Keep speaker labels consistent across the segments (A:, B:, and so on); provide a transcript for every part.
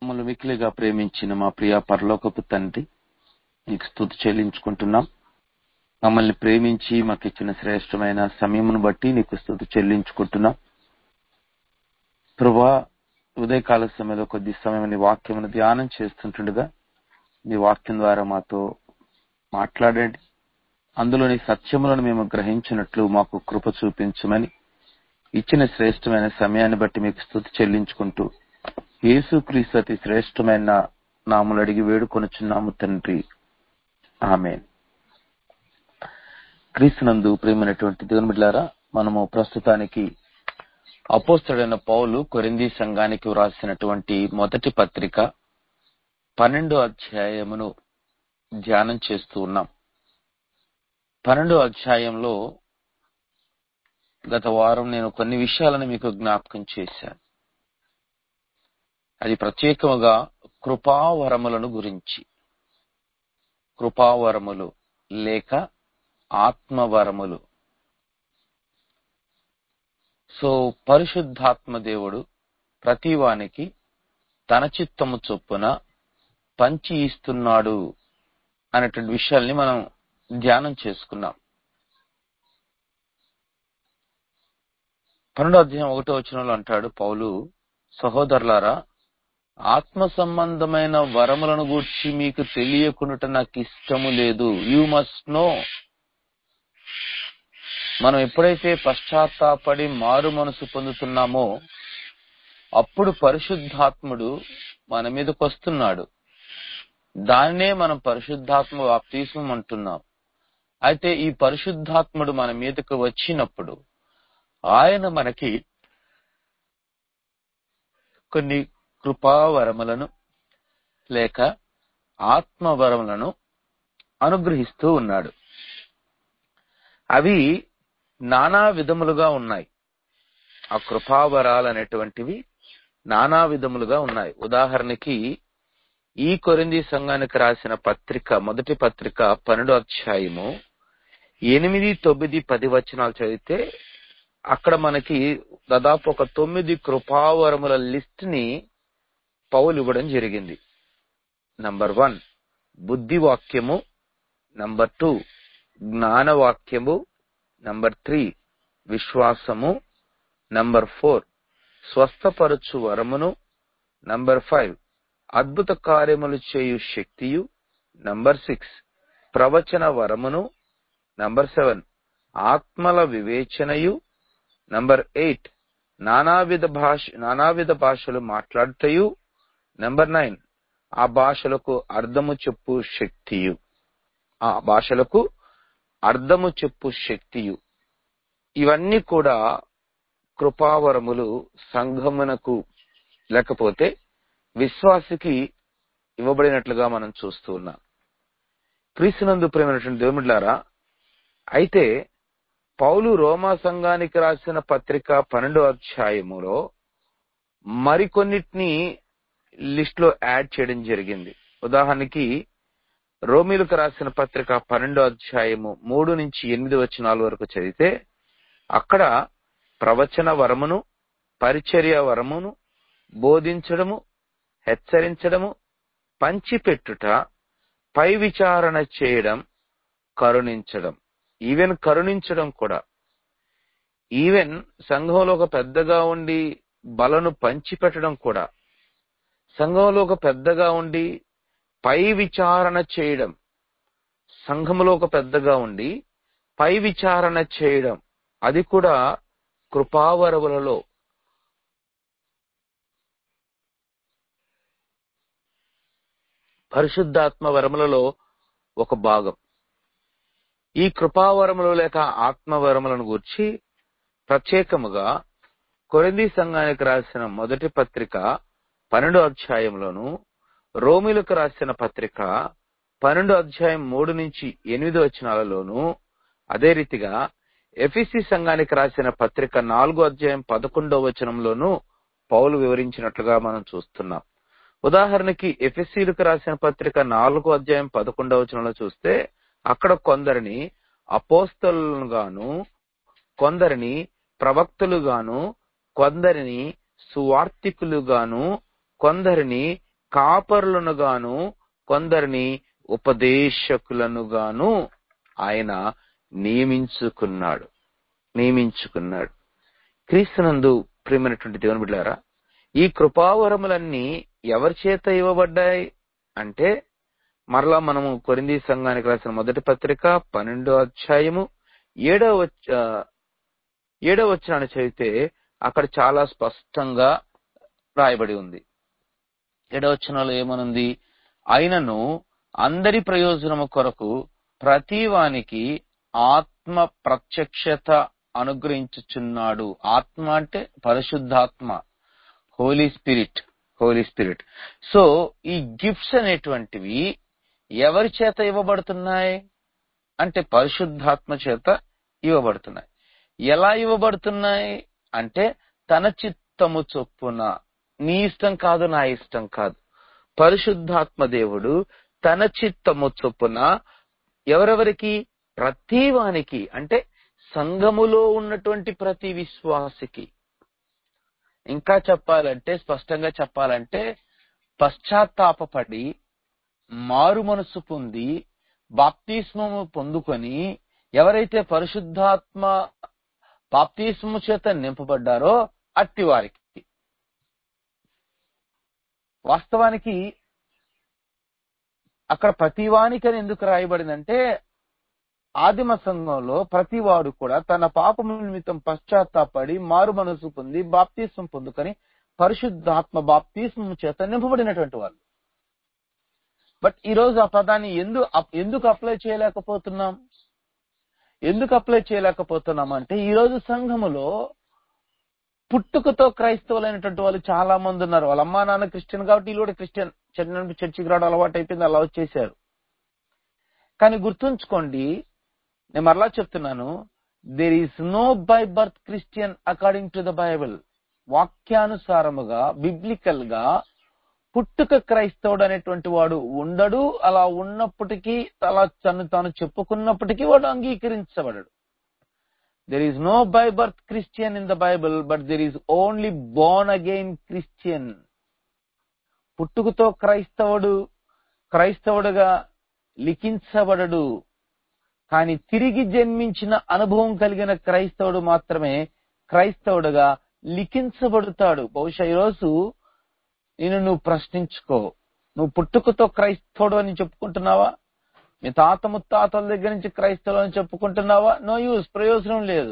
A: మమ్మల్ని మిక్కిలిగా ప్రేమించిన మా ప్రియ పరలోకపు తండ్రి నీకు స్థుతి చెల్లించుకుంటున్నాం మమ్మల్ని ప్రేమించి మాకు ఇచ్చిన శ్రేష్టమైన సమయమును బట్టి నీకు స్థుతి చెల్లించుకుంటున్నాం ప్రభా ఉదయకాల సమయంలో కొద్ది సమయం నీ వాక్యమును ధ్యానం చేస్తుంటుండగా నీ వాక్యం ద్వారా మాతో మాట్లాడండి అందులోని సత్యములను మేము గ్రహించినట్లు మాకు కృప చూపించమని ఇచ్చిన శ్రేష్టమైన సమయాన్ని బట్టి మీకు స్థుతి చెల్లించుకుంటూ యేసు క్రీస్తు అతి శ్రేష్టమైన నాములు అడిగి వేడుకొనుచున్నాము తండ్రి ఆమె క్రీస్తునందు ప్రేమైనటువంటి దేవుని బిడ్డారా మనము ప్రస్తుతానికి అపోస్తడైన పౌలు కొరింది సంఘానికి వ్రాసినటువంటి మొదటి పత్రిక పన్నెండో అధ్యాయమును ధ్యానం చేస్తూ ఉన్నాం పన్నెండో అధ్యాయంలో గత వారం నేను కొన్ని విషయాలను మీకు జ్ఞాపకం చేశాను అది ప్రత్యేకముగా కృపావరములను గురించి కృపావరములు లేక ఆత్మవరములు సో పరిశుద్ధాత్మ దేవుడు ప్రతివానికి తన చిత్తము చొప్పున పంచి ఇస్తున్నాడు అనేటువంటి విషయాల్ని మనం ధ్యానం చేసుకున్నాం పన్నెండో అధ్యాయం ఒకటో వచనంలో అంటాడు పౌలు సహోదరులారా ఆత్మ సంబంధమైన వరములను గూర్చి మీకు తెలియకునుట నాకు ఇష్టము లేదు యు మస్ట్ నో మనం ఎప్పుడైతే పశ్చాత్తాపడి మారు మనసు పొందుతున్నామో అప్పుడు పరిశుద్ధాత్ముడు మన మీదకి వస్తున్నాడు దాన్నే మనం పరిశుద్ధాత్మ వాప్తీసం అంటున్నాం అయితే ఈ పరిశుద్ధాత్ముడు మన మీదకు వచ్చినప్పుడు ఆయన మనకి కొన్ని కృపావరములను లేక ఆత్మవరములను అనుగ్రహిస్తూ ఉన్నాడు అవి నానా విధములుగా ఉన్నాయి ఆ కృపావరాలు అనేటువంటివి నానా విధములుగా ఉన్నాయి ఉదాహరణకి ఈ కొరింది సంఘానికి రాసిన పత్రిక మొదటి పత్రిక పన్నెండు అధ్యాయము ఎనిమిది తొమ్మిది పది వచనాలు చదివితే అక్కడ మనకి దాదాపు ఒక తొమ్మిది కృపావరముల లిస్ట్ ని పౌలు ఇవ్వడం జరిగింది నంబర్ వన్ బుద్ధి వాక్యము నంబర్ టూ జ్ఞానవాక్యము నంబర్ త్రీ విశ్వాసము నంబర్ ఫోర్ స్వస్థపరచు వరమును నంబర్ ఫైవ్ అద్భుత కార్యములు చేయు శక్తియు నంబర్ సిక్స్ ప్రవచన వరమును నంబర్ సెవెన్ ఆత్మల వివేచనయు నంబర్ ఎయిట్ నానావిధ భాష నానావిధ భాషలు మాట్లాడుటయు నంబర్ నైన్ ఆ భాషలకు అర్థము చెప్పు శక్తియు ఆ భాషలకు అర్థము చెప్పు శక్తియు ఇవన్నీ కూడా కృపావరములు సంఘమునకు లేకపోతే విశ్వాసికి ఇవ్వబడినట్లుగా మనం చూస్తూ ఉన్నాం క్రీస్తునందు ప్రేమైనటువంటి దేవుమిడ్లారా అయితే పౌలు రోమా సంఘానికి రాసిన పత్రిక పన్నెండో అధ్యాయములో మరికొన్నిటిని లిస్ట్ లో యాడ్ చేయడం జరిగింది ఉదాహరణకి రోమిలకు రాసిన పత్రిక పన్నెండో అధ్యాయము మూడు నుంచి ఎనిమిది వచనాల వరకు చదివితే అక్కడ ప్రవచన వరమును పరిచర్య వరమును బోధించడము హెచ్చరించడము పంచిపెట్టుట పై విచారణ చేయడం కరుణించడం ఈవెన్ కరుణించడం కూడా ఈవెన్ సంఘంలో ఒక పెద్దగా ఉండి బలను పంచిపెట్టడం కూడా సంఘంలో ఒక పెద్దగా ఉండి పై విచారణ చేయడం సంఘములో ఒక పెద్దగా ఉండి పై విచారణ చేయడం అది కూడా కృపావరవులలో పరిశుద్ధాత్మ వరములలో ఒక భాగం ఈ కృపావరములు లేక ఆత్మవరములను గూర్చి ప్రత్యేకముగా కొరింది సంఘానికి రాసిన మొదటి పత్రిక పన్నెండు అధ్యాయంలోను రోమిలకు రాసిన పత్రిక పన్నెండు అధ్యాయం మూడు నుంచి ఎనిమిది వచనాలలోను అదే రీతిగా ఎఫిసి సంఘానికి రాసిన పత్రిక నాలుగో అధ్యాయం పదకొండో వచనంలోను పౌలు వివరించినట్లుగా మనం చూస్తున్నాం ఉదాహరణకి ఎఫ్ఎస్సీలకు రాసిన పత్రిక నాలుగో అధ్యాయం పదకొండవ వచనంలో చూస్తే అక్కడ కొందరిని అపోస్తలను గాను కొందరిని ప్రవక్తలుగాను కొందరిని సువార్తికులుగాను కొందరిని కాపరులను గాను కొందరిని ఉపదేశకులను గాను ఆయన నియమించుకున్నాడు నియమించుకున్నాడు క్రీస్తునందు ప్రేమైనటువంటి దేవుని బిడ్డారా ఈ కృపావరములన్నీ ఎవరి చేత ఇవ్వబడ్డాయి అంటే మరలా మనము కొరింది సంఘానికి రాసిన మొదటి పత్రిక పన్నెండో అధ్యాయము ఏడవ వచ్చ- ఆ, ఏడవ వచ్చినాన్ని చదివితే అక్కడ చాలా స్పష్టంగా రాయబడి ఉంది ఏడవ వచనంలో ఏమనుంది అయినను అందరి ప్రయోజనము కొరకు ప్రతి వానికి ఆత్మ ప్రత్యక్షత అనుగ్రహించుచున్నాడు ఆత్మ అంటే పరిశుద్ధాత్మ holy spirit holy spirit so ఈ గిఫ్ట్స్ అనేటువంటివి ఎవరి చేత ఇవ్వబడుతున్నాయి అంటే పరిశుద్ధాత్మ చేత ఇవ్వబడుతున్నాయి ఎలా ఇవ్వబడుతున్నాయి అంటే తన చిత్తము చొప్పున నీ ఇష్టం కాదు నా ఇష్టం కాదు పరిశుద్ధాత్మ దేవుడు తన చిత్తము చొప్పున ఎవరెవరికి ప్రతి వానికి అంటే సంఘములో ఉన్నటువంటి ప్రతి విశ్వాసికి ఇంకా చెప్పాలంటే స్పష్టంగా చెప్పాలంటే పశ్చాత్తాపపడి మారు మనసు పొంది బాప్తిస్మము పొందుకొని ఎవరైతే పరిశుద్ధాత్మ బాప్తిస్మము చేత నింపబడ్డారో అట్టి వారికి వాస్తవానికి అక్కడ ప్రతివానికి అని ఎందుకు రాయబడిందంటే ఆదిమ సంఘంలో ప్రతివాడు కూడా తన పాపము నిమిత్తం పశ్చాత్తాపడి మారు మనసు పొంది బాప్తిస్మం పొందుకొని పరిశుద్ధాత్మ బాప్తిస్మం చేత నింపబడినటువంటి వాళ్ళు బట్ ఈ రోజు ఆ పదాన్ని ఎందు అప్- ఎందుకు అప్లై చేయలేకపోతున్నాం ఎందుకు అప్లై చేయలేకపోతున్నాం అంటే ఈ రోజు సంఘములో పుట్టుకతో క్రైస్తవులైనటువంటి వాళ్ళు చాలా మంది ఉన్నారు వాళ్ళ అమ్మా నాన్న క్రిస్టియన్ కాబట్టి వీళ్ళు కూడా క్రిస్టియన్ చర్చి చర్చికి రావడం అలవాటు అయిపోయింది అలా వచ్చేసారు కానీ గుర్తుంచుకోండి నేను మరలా చెప్తున్నాను there is no by birth Christian according to the Bible వాక్యానుసారముగా బిబ్లికల్ గా పుట్టుక క్రైస్తవుడు అనేటువంటి వాడు ఉండడు అలా ఉన్నప్పటికీ అలా తను తాను చెప్పుకున్నప్పటికీ వాడు అంగీకరించబడడు there is no by birth Christian in the Bible but there is only born again Christian పుట్టుకతో క్రైస్తవుడు క్రైస్తవుడుగా లిఖించబడడు కానీ తిరిగి జన్మించిన అనుభవం కలిగిన క్రైస్తవుడు మాత్రమే క్రైస్తవుడుగా లిఖించబడతాడు బహుశా ఈరోజు నేను నువ్వు ప్రశ్నించుకో నువ్వు పుట్టుకతో క్రైస్తవుడు అని చెప్పుకుంటున్నావా మీ తాత ముత్తాతల దగ్గర నుంచి క్రైస్తవులు అని చెప్పుకుంటున్నావా నో యూస్ ప్రయోజనం లేదు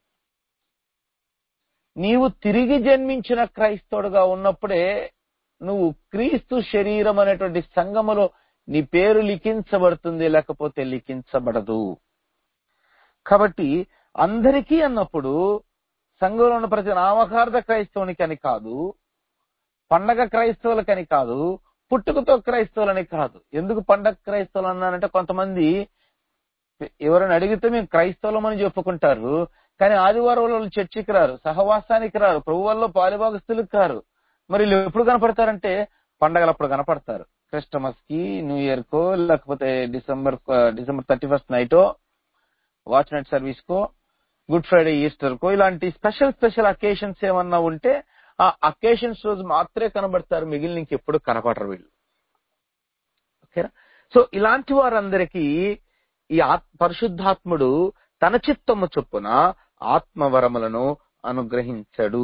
A: నీవు తిరిగి జన్మించిన క్రైస్తవుడుగా ఉన్నప్పుడే నువ్వు క్రీస్తు శరీరం అనేటువంటి సంఘములో నీ పేరు లిఖించబడుతుంది లేకపోతే లిఖించబడదు కాబట్టి అందరికీ అన్నప్పుడు సంఘంలో ఉన్న ప్రతి నామకార్థ క్రైస్తవునికి అని కాదు పండగ క్రైస్తవులకని కాదు పుట్టుకతో క్రైస్తవులని కాదు ఎందుకు పండగ క్రైస్తవులు అన్నానంటే కొంతమంది ఎవరైనా అడిగితే మేము క్రైస్తవులమని చెప్పుకుంటారు కానీ ఆదివారం వాళ్ళు చర్చికి రారు సహవాసానికి రారు ప్రభు వల్ల పాలిభాగస్తులకు కారు మరి వీళ్ళు ఎప్పుడు కనపడతారంటే పండగలప్పుడు కనపడతారు క్రిస్టమస్ కి న్యూ ఇయర్ కో లేకపోతే డిసెంబర్ డిసెంబర్ థర్టీ ఫస్ట్ నైటో వాచ్ నైట్ సర్వీస్ కో గుడ్ ఫ్రైడే ఈస్టర్ కో ఇలాంటి స్పెషల్ స్పెషల్ అకేషన్స్ ఏమన్నా ఉంటే ఆ అకేషన్స్ రోజు మాత్రమే కనబడతారు మిగిలిన ఇంకెప్పుడు కనపడరు వీళ్ళు ఓకేనా సో ఇలాంటి వారందరికీ ఈ ఆత్- పరిశుద్ధాత్ముడు తన చిత్తము చొప్పున ఆత్మవరములను అనుగ్రహించడు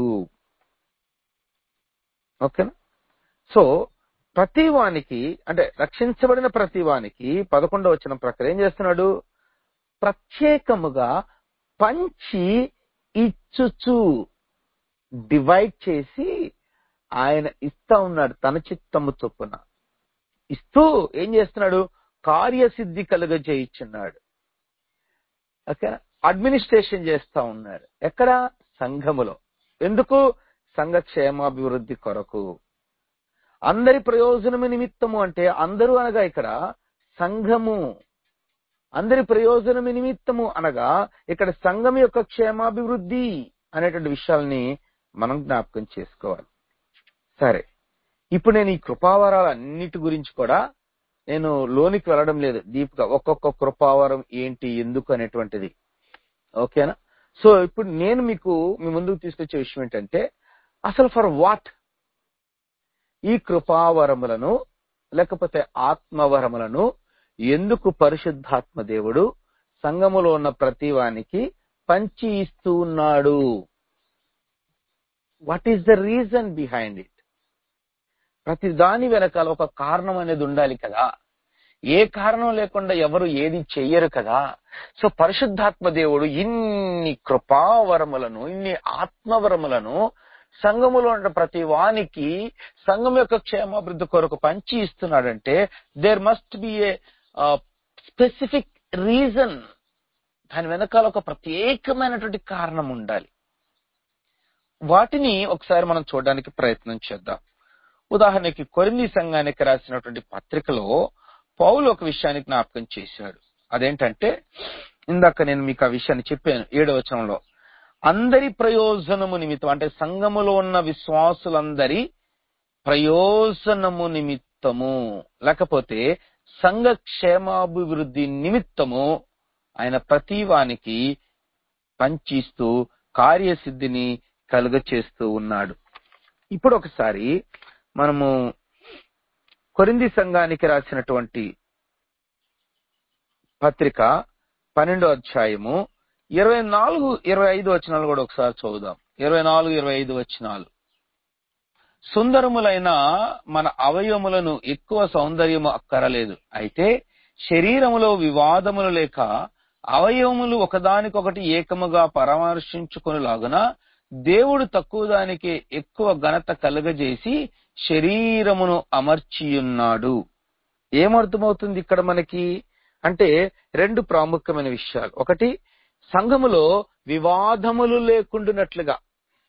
A: ఓకేనా సో ప్రతి వానికి అంటే రక్షించబడిన ప్రతి వానికి పదకొండవ వచ్చిన ప్రకారం ఏం చేస్తున్నాడు ప్రత్యేకముగా పంచి ఇచ్చుచు డివైడ్ చేసి ఆయన ఇస్తా ఉన్నాడు తన చిత్తము చొప్పున ఇస్తూ ఏం చేస్తున్నాడు కార్యసిద్ధి కలుగ చేయించున్నాడు ఓకే అడ్మినిస్ట్రేషన్ చేస్తా ఉన్నాడు ఎక్కడ సంఘములో ఎందుకు సంఘ క్షేమాభివృద్ధి కొరకు అందరి ప్రయోజనము నిమిత్తము అంటే అందరూ అనగా ఇక్కడ సంఘము అందరి ప్రయోజనము నిమిత్తము అనగా ఇక్కడ సంఘం యొక్క క్షేమాభివృద్ధి అనేటువంటి విషయాల్ని మనం జ్ఞాపకం చేసుకోవాలి సరే ఇప్పుడు నేను ఈ కృపావరాలు అన్నిటి గురించి కూడా నేను లోనికి వెళ్ళడం లేదు డీప్ గా ఒక్కొక్క కృపావరం ఏంటి ఎందుకు అనేటువంటిది ఓకేనా సో ఇప్పుడు నేను మీకు మీ ముందుకు తీసుకొచ్చే విషయం ఏంటంటే అసలు ఫర్ వాట్ ఈ కృపావరములను లేకపోతే ఆత్మవరములను ఎందుకు పరిశుద్ధాత్మ దేవుడు సంఘములో ఉన్న ప్రతి వానికి పంచి ఇస్తూ ఉన్నాడు what is the reason behind it ప్రతి దాని వెనకాల ఒక కారణం అనేది ఉండాలి కదా ఏ కారణం లేకుండా ఎవరు ఏది చెయ్యరు కదా సో పరిశుద్ధాత్మ దేవుడు ఇన్ని కృపావరములను ఇన్ని ఆత్మవరములను సంఘములో ఉన్న ప్రతి వానికి సంఘం యొక్క క్షేమాభివృద్ధి కొరకు పంచి ఇస్తున్నాడంటే there must be a specific reason దాని వెనకాల ఒక ప్రత్యేకమైనటువంటి కారణం ఉండాలి వాటిని ఒకసారి మనం చూడడానికి ప్రయత్నం చేద్దాం ఉదాహరణకి కొరింది సంఘానికి రాసినటువంటి పత్రికలో పౌలు ఒక విషయాన్ని జ్ఞాపకం చేశాడు అదేంటంటే ఇందాక నేను మీకు ఆ విషయాన్ని చెప్పాను ఏడవ వచనంలో అందరి ప్రయోజనము నిమిత్తం అంటే సంఘములో ఉన్న విశ్వాసులందరి ప్రయోజనము నిమిత్తము లేకపోతే సంఘ క్షేమాభివృద్ధి నిమిత్తము ఆయన ప్రతి వానికి పంచిస్తూ కార్యసిద్ధిని కలుగ చేస్తూ ఉన్నాడు ఇప్పుడు ఒకసారి మనము కొరింది సంఘానికి రాసినటువంటి పత్రిక పన్నెండో అధ్యాయము ఇరవై నాలుగు ఇరవై ఐదు వచనాలు కూడా ఒకసారి చదువుదాం ఇరవై నాలుగు ఇరవై ఐదు వచనాలు సుందరములైన మన అవయములను ఎక్కువ సౌందర్యము అక్కరలేదు అయితే శరీరములో వివాదములు లేక అవయవములు ఒకదానికొకటి ఏకముగా పరామర్శించుకునేలాగున దేవుడు తక్కువ దానికి ఎక్కువ ఘనత కలుగజేసి శరీరమును అమర్చియున్నాడు ఏమర్థమవుతుంది ఇక్కడ మనకి అంటే రెండు ప్రాముఖ్యమైన విషయాలు ఒకటి సంఘములో వివాదములు లేకుండానట్లుగా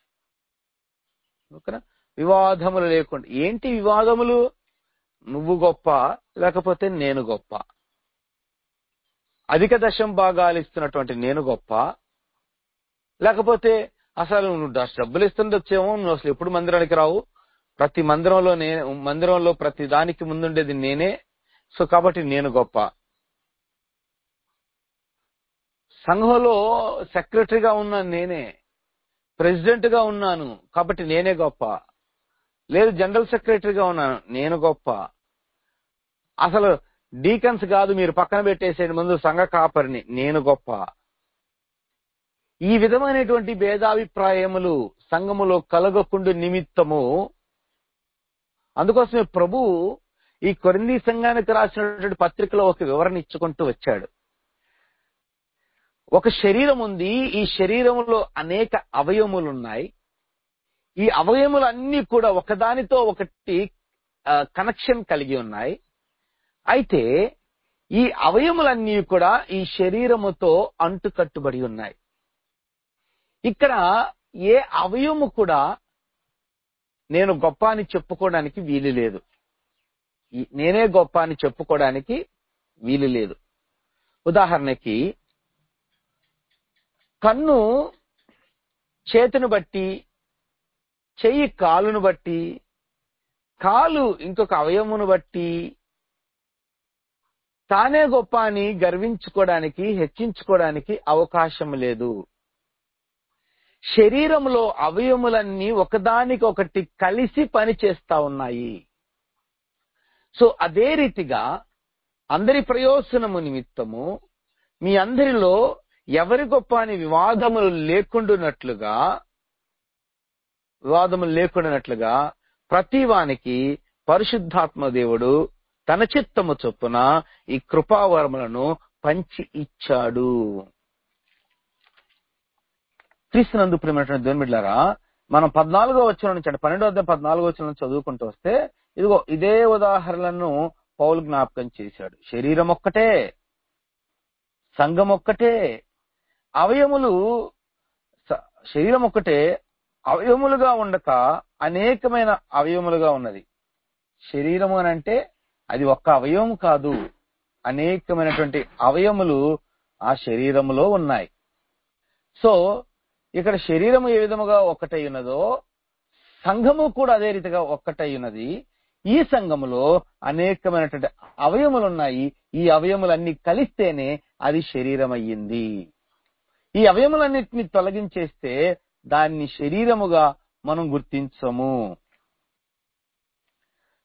A: ఓకేనా వివాదములు లేకుండా ఏంటి వివాదములు నువ్వు గొప్ప లేకపోతే నేను గొప్ప అధిక దశం భాగాలు ఇస్తున్నటువంటి నేను గొప్ప లేకపోతే అసలు నువ్వు డబ్బులు ఇస్తుండొచ్చేమో నువ్వు అసలు ఎప్పుడు మందిరానికి రావు ప్రతి మందిరంలో నేను మందిరంలో ప్రతి దానికి ముందుండేది నేనే సో కాబట్టి నేను గొప్ప సంఘంలో సెక్రటరీగా ఉన్నాను నేనే ప్రెసిడెంట్ గా ఉన్నాను కాబట్టి నేనే గొప్ప లేదు జనరల్ సెక్రటరీగా ఉన్నాను నేను గొప్ప అసలు డీకన్స్ కాదు మీరు పక్కన పెట్టేసే ముందు సంఘ కాపరిని నేను గొప్ప ఈ విధమైనటువంటి భేదాభిప్రాయములు సంఘములో కలగకుండు నిమిత్తము అందుకోసమే ప్రభు ఈ కొరింది సంఘానికి రాసినటువంటి పత్రికలో ఒక వివరణ ఇచ్చుకుంటూ వచ్చాడు ఒక శరీరం ఉంది ఈ శరీరములో అనేక అవయములు ఉన్నాయి ఈ అవయములన్నీ కూడా ఒకదానితో ఒకటి కనెక్షన్ కలిగి ఉన్నాయి అయితే ఈ అవయములన్నీ కూడా ఈ శరీరముతో అంటుకట్టుబడి ఉన్నాయి ఇక్కడ ఏ అవయము కూడా నేను గొప్ప అని చెప్పుకోవడానికి వీలు లేదు నేనే గొప్ప అని చెప్పుకోవడానికి వీలు లేదు ఉదాహరణకి కన్ను చేతిని బట్టి చెయ్యి కాలును బట్టి కాలు ఇంకొక అవయమును బట్టి తానే గొప్ప అని గర్వించుకోవడానికి హెచ్చించుకోవడానికి అవకాశం లేదు శరీరంలో అవయములన్నీ ఒకదానికొకటి కలిసి పనిచేస్తా ఉన్నాయి సో అదే రీతిగా అందరి ప్రయోజనము నిమిత్తము మీ అందరిలో ఎవరి గొప్ప అని వివాదములు లేకుండానట్లుగా వివాదములు లేకుండానట్లుగా ప్రతి వానికి పరిశుద్ధాత్మ దేవుడు తన చిత్తము చొప్పున ఈ కృపావరములను పంచి ఇచ్చాడు క్రీస్తునందు ప్రేమైనటువంటి దేవుని బిడ్డారా మనం పద్నాలుగో వచ్చిన నుంచి అంటే పన్నెండో అధ్యాయం పద్నాలుగో వచ్చిన నుంచి చదువుకుంటూ వస్తే ఇదిగో ఇదే ఉదాహరణలను పౌలు జ్ఞాపకం చేశాడు శరీరం ఒక్కటే సంఘం ఒక్కటే అవయములు శరీరం ఒక్కటే అవయములుగా ఉండక అనేకమైన అవయములుగా ఉన్నది శరీరము అని అంటే అది ఒక్క అవయవం కాదు అనేకమైనటువంటి అవయములు ఆ శరీరములో ఉన్నాయి సో ఇక్కడ శరీరము ఏ విధముగా ఒక్కటై ఉన్నదో సంఘము కూడా అదే రీతిగా ఒక్కటై ఉన్నది ఈ సంఘములో అనేకమైనటువంటి అవయములు ఉన్నాయి ఈ అవయములన్నీ కలిస్తేనే అది శరీరం అయ్యింది ఈ అవయములన్నిటిని తొలగించేస్తే దాన్ని శరీరముగా మనం గుర్తించము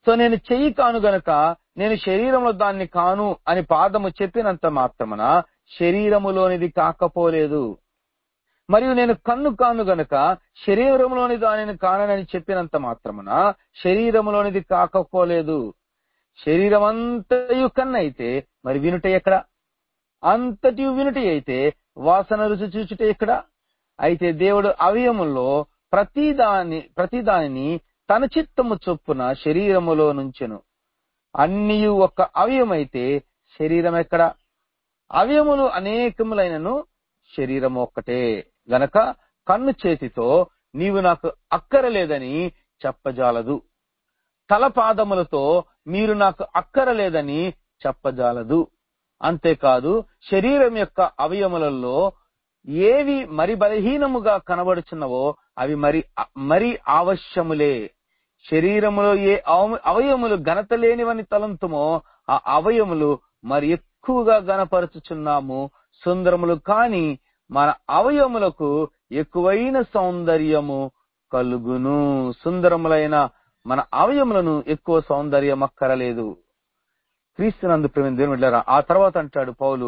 A: సో నేను చెయ్యి కాను గనక నేను శరీరంలో దాన్ని కాను అని పాదము చెప్పినంత మాత్రమున శరీరములోనిది కాకపోలేదు మరియు నేను కన్ను కాను గనక శరీరంలోని దానిని కానని చెప్పినంత మాత్రమున శరీరములోనిది కాకపోలేదు శరీరం అంతయు కన్నైతే మరి వినుట ఎక్కడ అంతటి వినుట అయితే వాసన రుచి చూచుట ఎక్కడ అయితే దేవుడు అవయములో ప్రతి దాని ప్రతి దానిని తన చిత్తము చొప్పున శరీరములో నుంచెను అన్ని ఒక్క అవయమైతే శరీరం ఎక్కడ అవయములు అనేకములైనను శరీరం ఒక్కటే గనక కన్ను చేతితో నీవు నాకు అక్కరలేదని చెప్పజాలదు తల పాదములతో మీరు నాకు అక్కరలేదని చెప్పజాలదు అంతేకాదు శరీరం యొక్క అవయములలో ఏవి మరి బలహీనముగా కనబడుచున్నవో అవి మరి మరి ఆవశ్యములే శరీరములో ఏ అవ- అవయములు ఘనత లేనివని తలంతుమో ఆ అవయములు మరి ఎక్కువగా గనపరచుచున్నాము సుందరములు కాని మన అవయములకు ఎక్కువైన సౌందర్యము కలుగును సుందరములైన మన అవయములను ఎక్కువ సౌందర్యం అక్కరలేదు క్రీస్తునందు ప్రేమ దేవుని బిడ్డలారా, ఆ తర్వాత అంటాడు పౌలు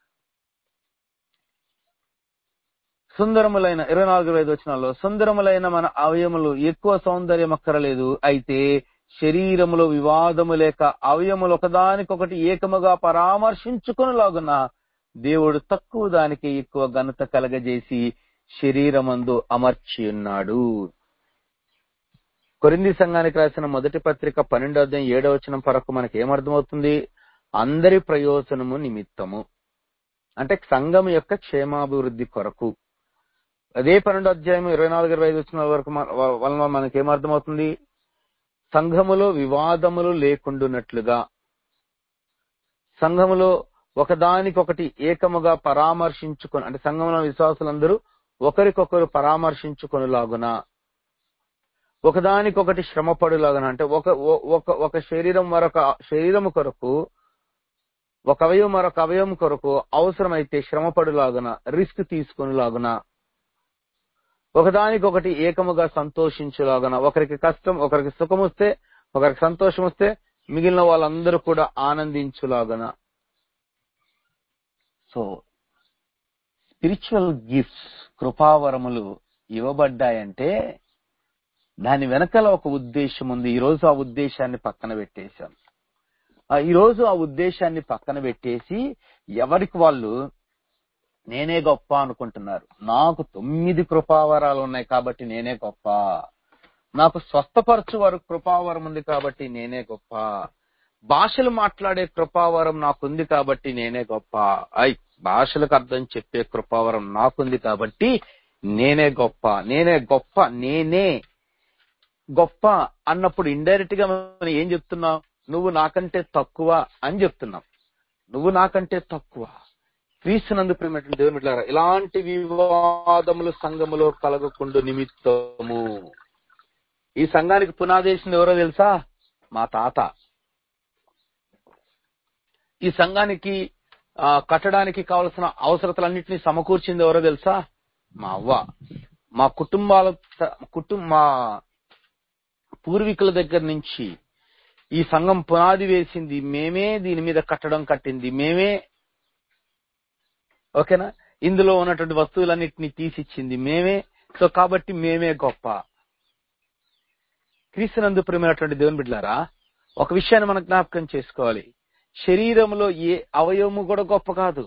A: సుందరములైన ఇరవై నాలుగు ఐదు వచనాల్లో సుందరములైన మన అవయములు ఎక్కువ సౌందర్యం అక్కరలేదు అయితే శరీరములో వివాదము లేక అవయములు ఒకదానికొకటి ఏకముగా పరామర్శించుకునిలాగున దేవుడు తక్కువ దానికి ఎక్కువ ఘనత కలగజేసి శరీరమందు అమర్చి ఉన్నాడు కొరింది సంఘానికి రాసిన మొదటి పత్రిక పన్నెండో అధ్యాయం ఏడవ వచనం వరకు మనకి ఏమర్థమవుతుంది అందరి ప్రయోజనము నిమిత్తము అంటే సంఘం యొక్క క్షేమాభివృద్ధి కొరకు అదే పన్నెండో అధ్యాయం ఇరవై నాలుగు ఇరవై ఐదు వచ్చిన వరకు మన- వ- వలన మనకి ఏమర్థమవుతుంది సంఘములో వివాదములు లేకుండునట్లుగా సంఘములో ఒకదానికొకటి ఏకముగా పరామర్శించుకొని అంటే సంఘంలో విశ్వాసులందరూ ఒకరికొకరు పరామర్శించుకొనులాగున ఒకదానికొకటి శ్రమపడులాగున అంటే ఒక ఒ- ఒక ఒక శరీరం మరొక శరీరము కొరకు ఒక అవయవం మరొక అవయవం కొరకు అవసరమైతే శ్రమపడులాగున రిస్క్ తీసుకునిలాగున ఒకదానికొకటి ఏకముగా సంతోషించులాగున ఒకరికి కష్టం ఒకరికి సుఖం వస్తే ఒకరికి సంతోషం వస్తే మిగిలిన వాళ్ళందరూ కూడా ఆనందించులాగున సో స్పిరిచువల్ గిఫ్ట్స్ కృపావరములు ఇవ్వబడ్డాయంటే దాని వెనకాల ఒక ఉద్దేశం ఉంది ఈ రోజు ఆ ఉద్దేశాన్ని పక్కన పెట్టేశాం ఆ, ఈ రోజు ఆ ఉద్దేశాన్ని పక్కన పెట్టేసి ఎవరికి వాళ్ళు నేనే గొప్ప అనుకుంటున్నారు నాకు తొమ్మిది కృపావరాలు ఉన్నాయి కాబట్టి నేనే గొప్ప నాకు స్వస్థపరచు వరకు కృపావరం ఉంది కాబట్టి నేనే గొప్ప భాషలు మాట్లాడే కృపావరం నాకుంది కాబట్టి నేనే గొప్ప ఐ భాషలకు అర్థం చెప్పే కృపావరం నాకుంది కాబట్టి నేనే గొప్ప నేనే గొప్ప నేనే గొప్ప అన్నప్పుడు ఇండైరెక్ట్ గా మనం ఏం చెప్తున్నావు నువ్వు నాకంటే తక్కువ అని చెప్తున్నావు నువ్వు నాకంటే తక్కువ క్రీస్తునందు ప్రేమటువంటి దేవుని బిడ్డలారా, ఇలాంటి వివాదములు సంఘములో కలగకుండా నిమిత్తము ఈ సంఘానికి పునాది వేసింది ఎవరో తెలుసా మా తాత ఈ సంఘానికి ఆ, కట్టడానికి కావలసిన అవసరతలన్నింటినీ సమకూర్చింది ఎవరో తెలుసా మా అవ్వ మా కుటుంబాల కుటుంబ మా పూర్వీకుల దగ్గర నుంచి ఈ సంఘం పునాది వేసింది మేమే దీని మీద కట్టడం కట్టింది మేమే ఓకేనా ఇందులో ఉన్నటువంటి వస్తువులన్నిటిని తీసిచ్చింది మేమే సో కాబట్టి మేమే గొప్ప క్రీస్తునందు ప్రేమైనటువంటి దేవుని బిడ్డలారా ఒక విషయాన్ని మనం జ్ఞాపకం చేసుకోవాలి శరీరంలో ఏ అవయవము కూడా గొప్ప కాదు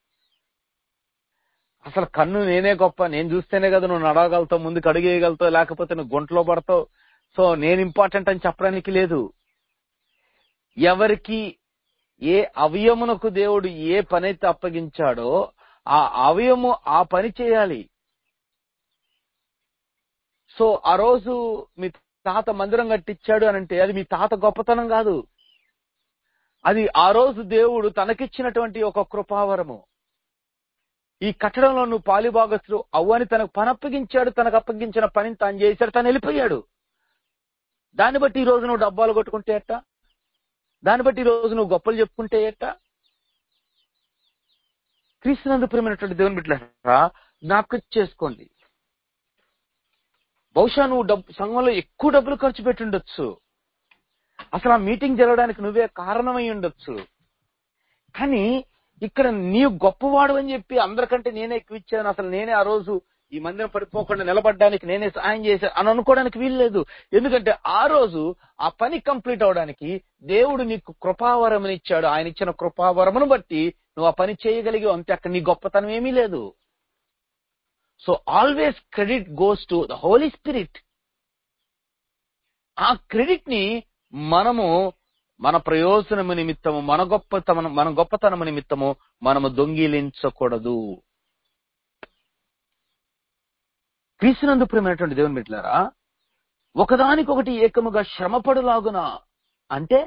A: అసలు కన్ను నేనే గొప్ప నేను చూస్తేనే కదా నువ్వు నడవగలుగుతావు ముందుకు అడుగేయగలుగుతావు లేకపోతే నువ్వు గుంటలో పడతావు సో నేను ఇంపార్టెంట్ అని చెప్పడానికి లేదు ఎవరికి ఏ అవయమునకు దేవుడు ఏ పనైతే అప్పగించాడో ఆ అవయము ఆ పని చేయాలి సో ఆ రోజు మీ తాత మందిరం కట్టించాడు అని అంటే అది మీ తాత గొప్పతనం కాదు అది ఆ రోజు దేవుడు తనకిచ్చినటువంటి ఒక కృపావరము ఈ కట్టడంలో నువ్వు పాలిభాగస్తుడు అవ్వని తనకు పని అప్పగించాడు తనకు అప్పగించిన పనిని తాను చేశాడు తను వెళ్ళిపోయాడు దాన్ని బట్టి ఈ రోజు నువ్వు డబ్బాలు కొట్టుకుంటే ఎట్ట దాన్ని బట్టి ఈ రోజు నువ్వు గొప్పలు చెప్పుకుంటే ఎట్ట క్రీస్తునందు ప్రేమైనటువంటి దేవుని బిడ్డలారా జ్ఞాపకం చేసుకోండి బహుశా నువ్వు డబ్బు సంఘంలో ఎక్కువ డబ్బులు ఖర్చు పెట్టుండొచ్చు అసలు ఆ మీటింగ్ జరగడానికి నువ్వే కారణమై ఉండొచ్చు కానీ ఇక్కడ నీవు గొప్పవాడు అని చెప్పి అందరికంటే నేనే ఎక్కువ ఇచ్చాను అసలు నేనే ఆ రోజు ఈ మందిరం పడిపోకుండా నిలబడడానికి నేనే సాయం చేశాను అని అనుకోవడానికి వీలు లేదు ఎందుకంటే ఆ రోజు ఆ పని కంప్లీట్ అవడానికి దేవుడు నీకు కృపావరముని ఇచ్చాడు ఆయన ఇచ్చిన కృపావరమును బట్టి నువ్వు ఆ పని చేయగలిగావు అంతే అక్కడ నీ గొప్పతనం ఏమీ లేదు so always credit goes to the holy spirit ఆ క్రెడిట్ ని మనము మన ప్రయోజనము నిమిత్తము మన గొప్పతనం మన గొప్పతనము నిమిత్తము మనము దొంగిలించకూడదు క్రీస్తునందు ప్రేమైనటువంటి దేవుని బిడ్డలారా ఒకదానికొకటి ఏకముగా శ్రమపడులాగున అంటే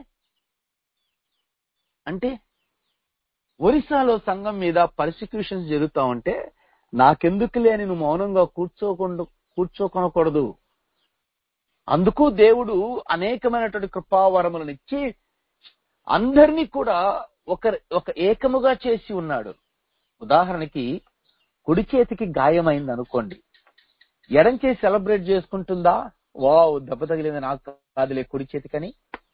A: అంటే ఒరిస్సాలో సంఘం మీద పర్సిక్యూషన్స్ జరుగుతా ఉంటే నాకెందుకులే అని నువ్వు మౌనంగా కూర్చోకుండా కూర్చోకొనకూడదు అందుకు దేవుడు అనేకమైనటువంటి కృపావరములను ఇచ్చి అందరినీ కూడా ఒక ఒక ఏకముగా చేసి ఉన్నాడు ఉదాహరణకి కుడి చేతికి గాయమైంది అనుకోండి ఎడం చేసి సెలబ్రేట్ చేసుకుంటుందా వావ్ దెబ్బ తగిలింది నాకు కాదులే కుడి చేతికని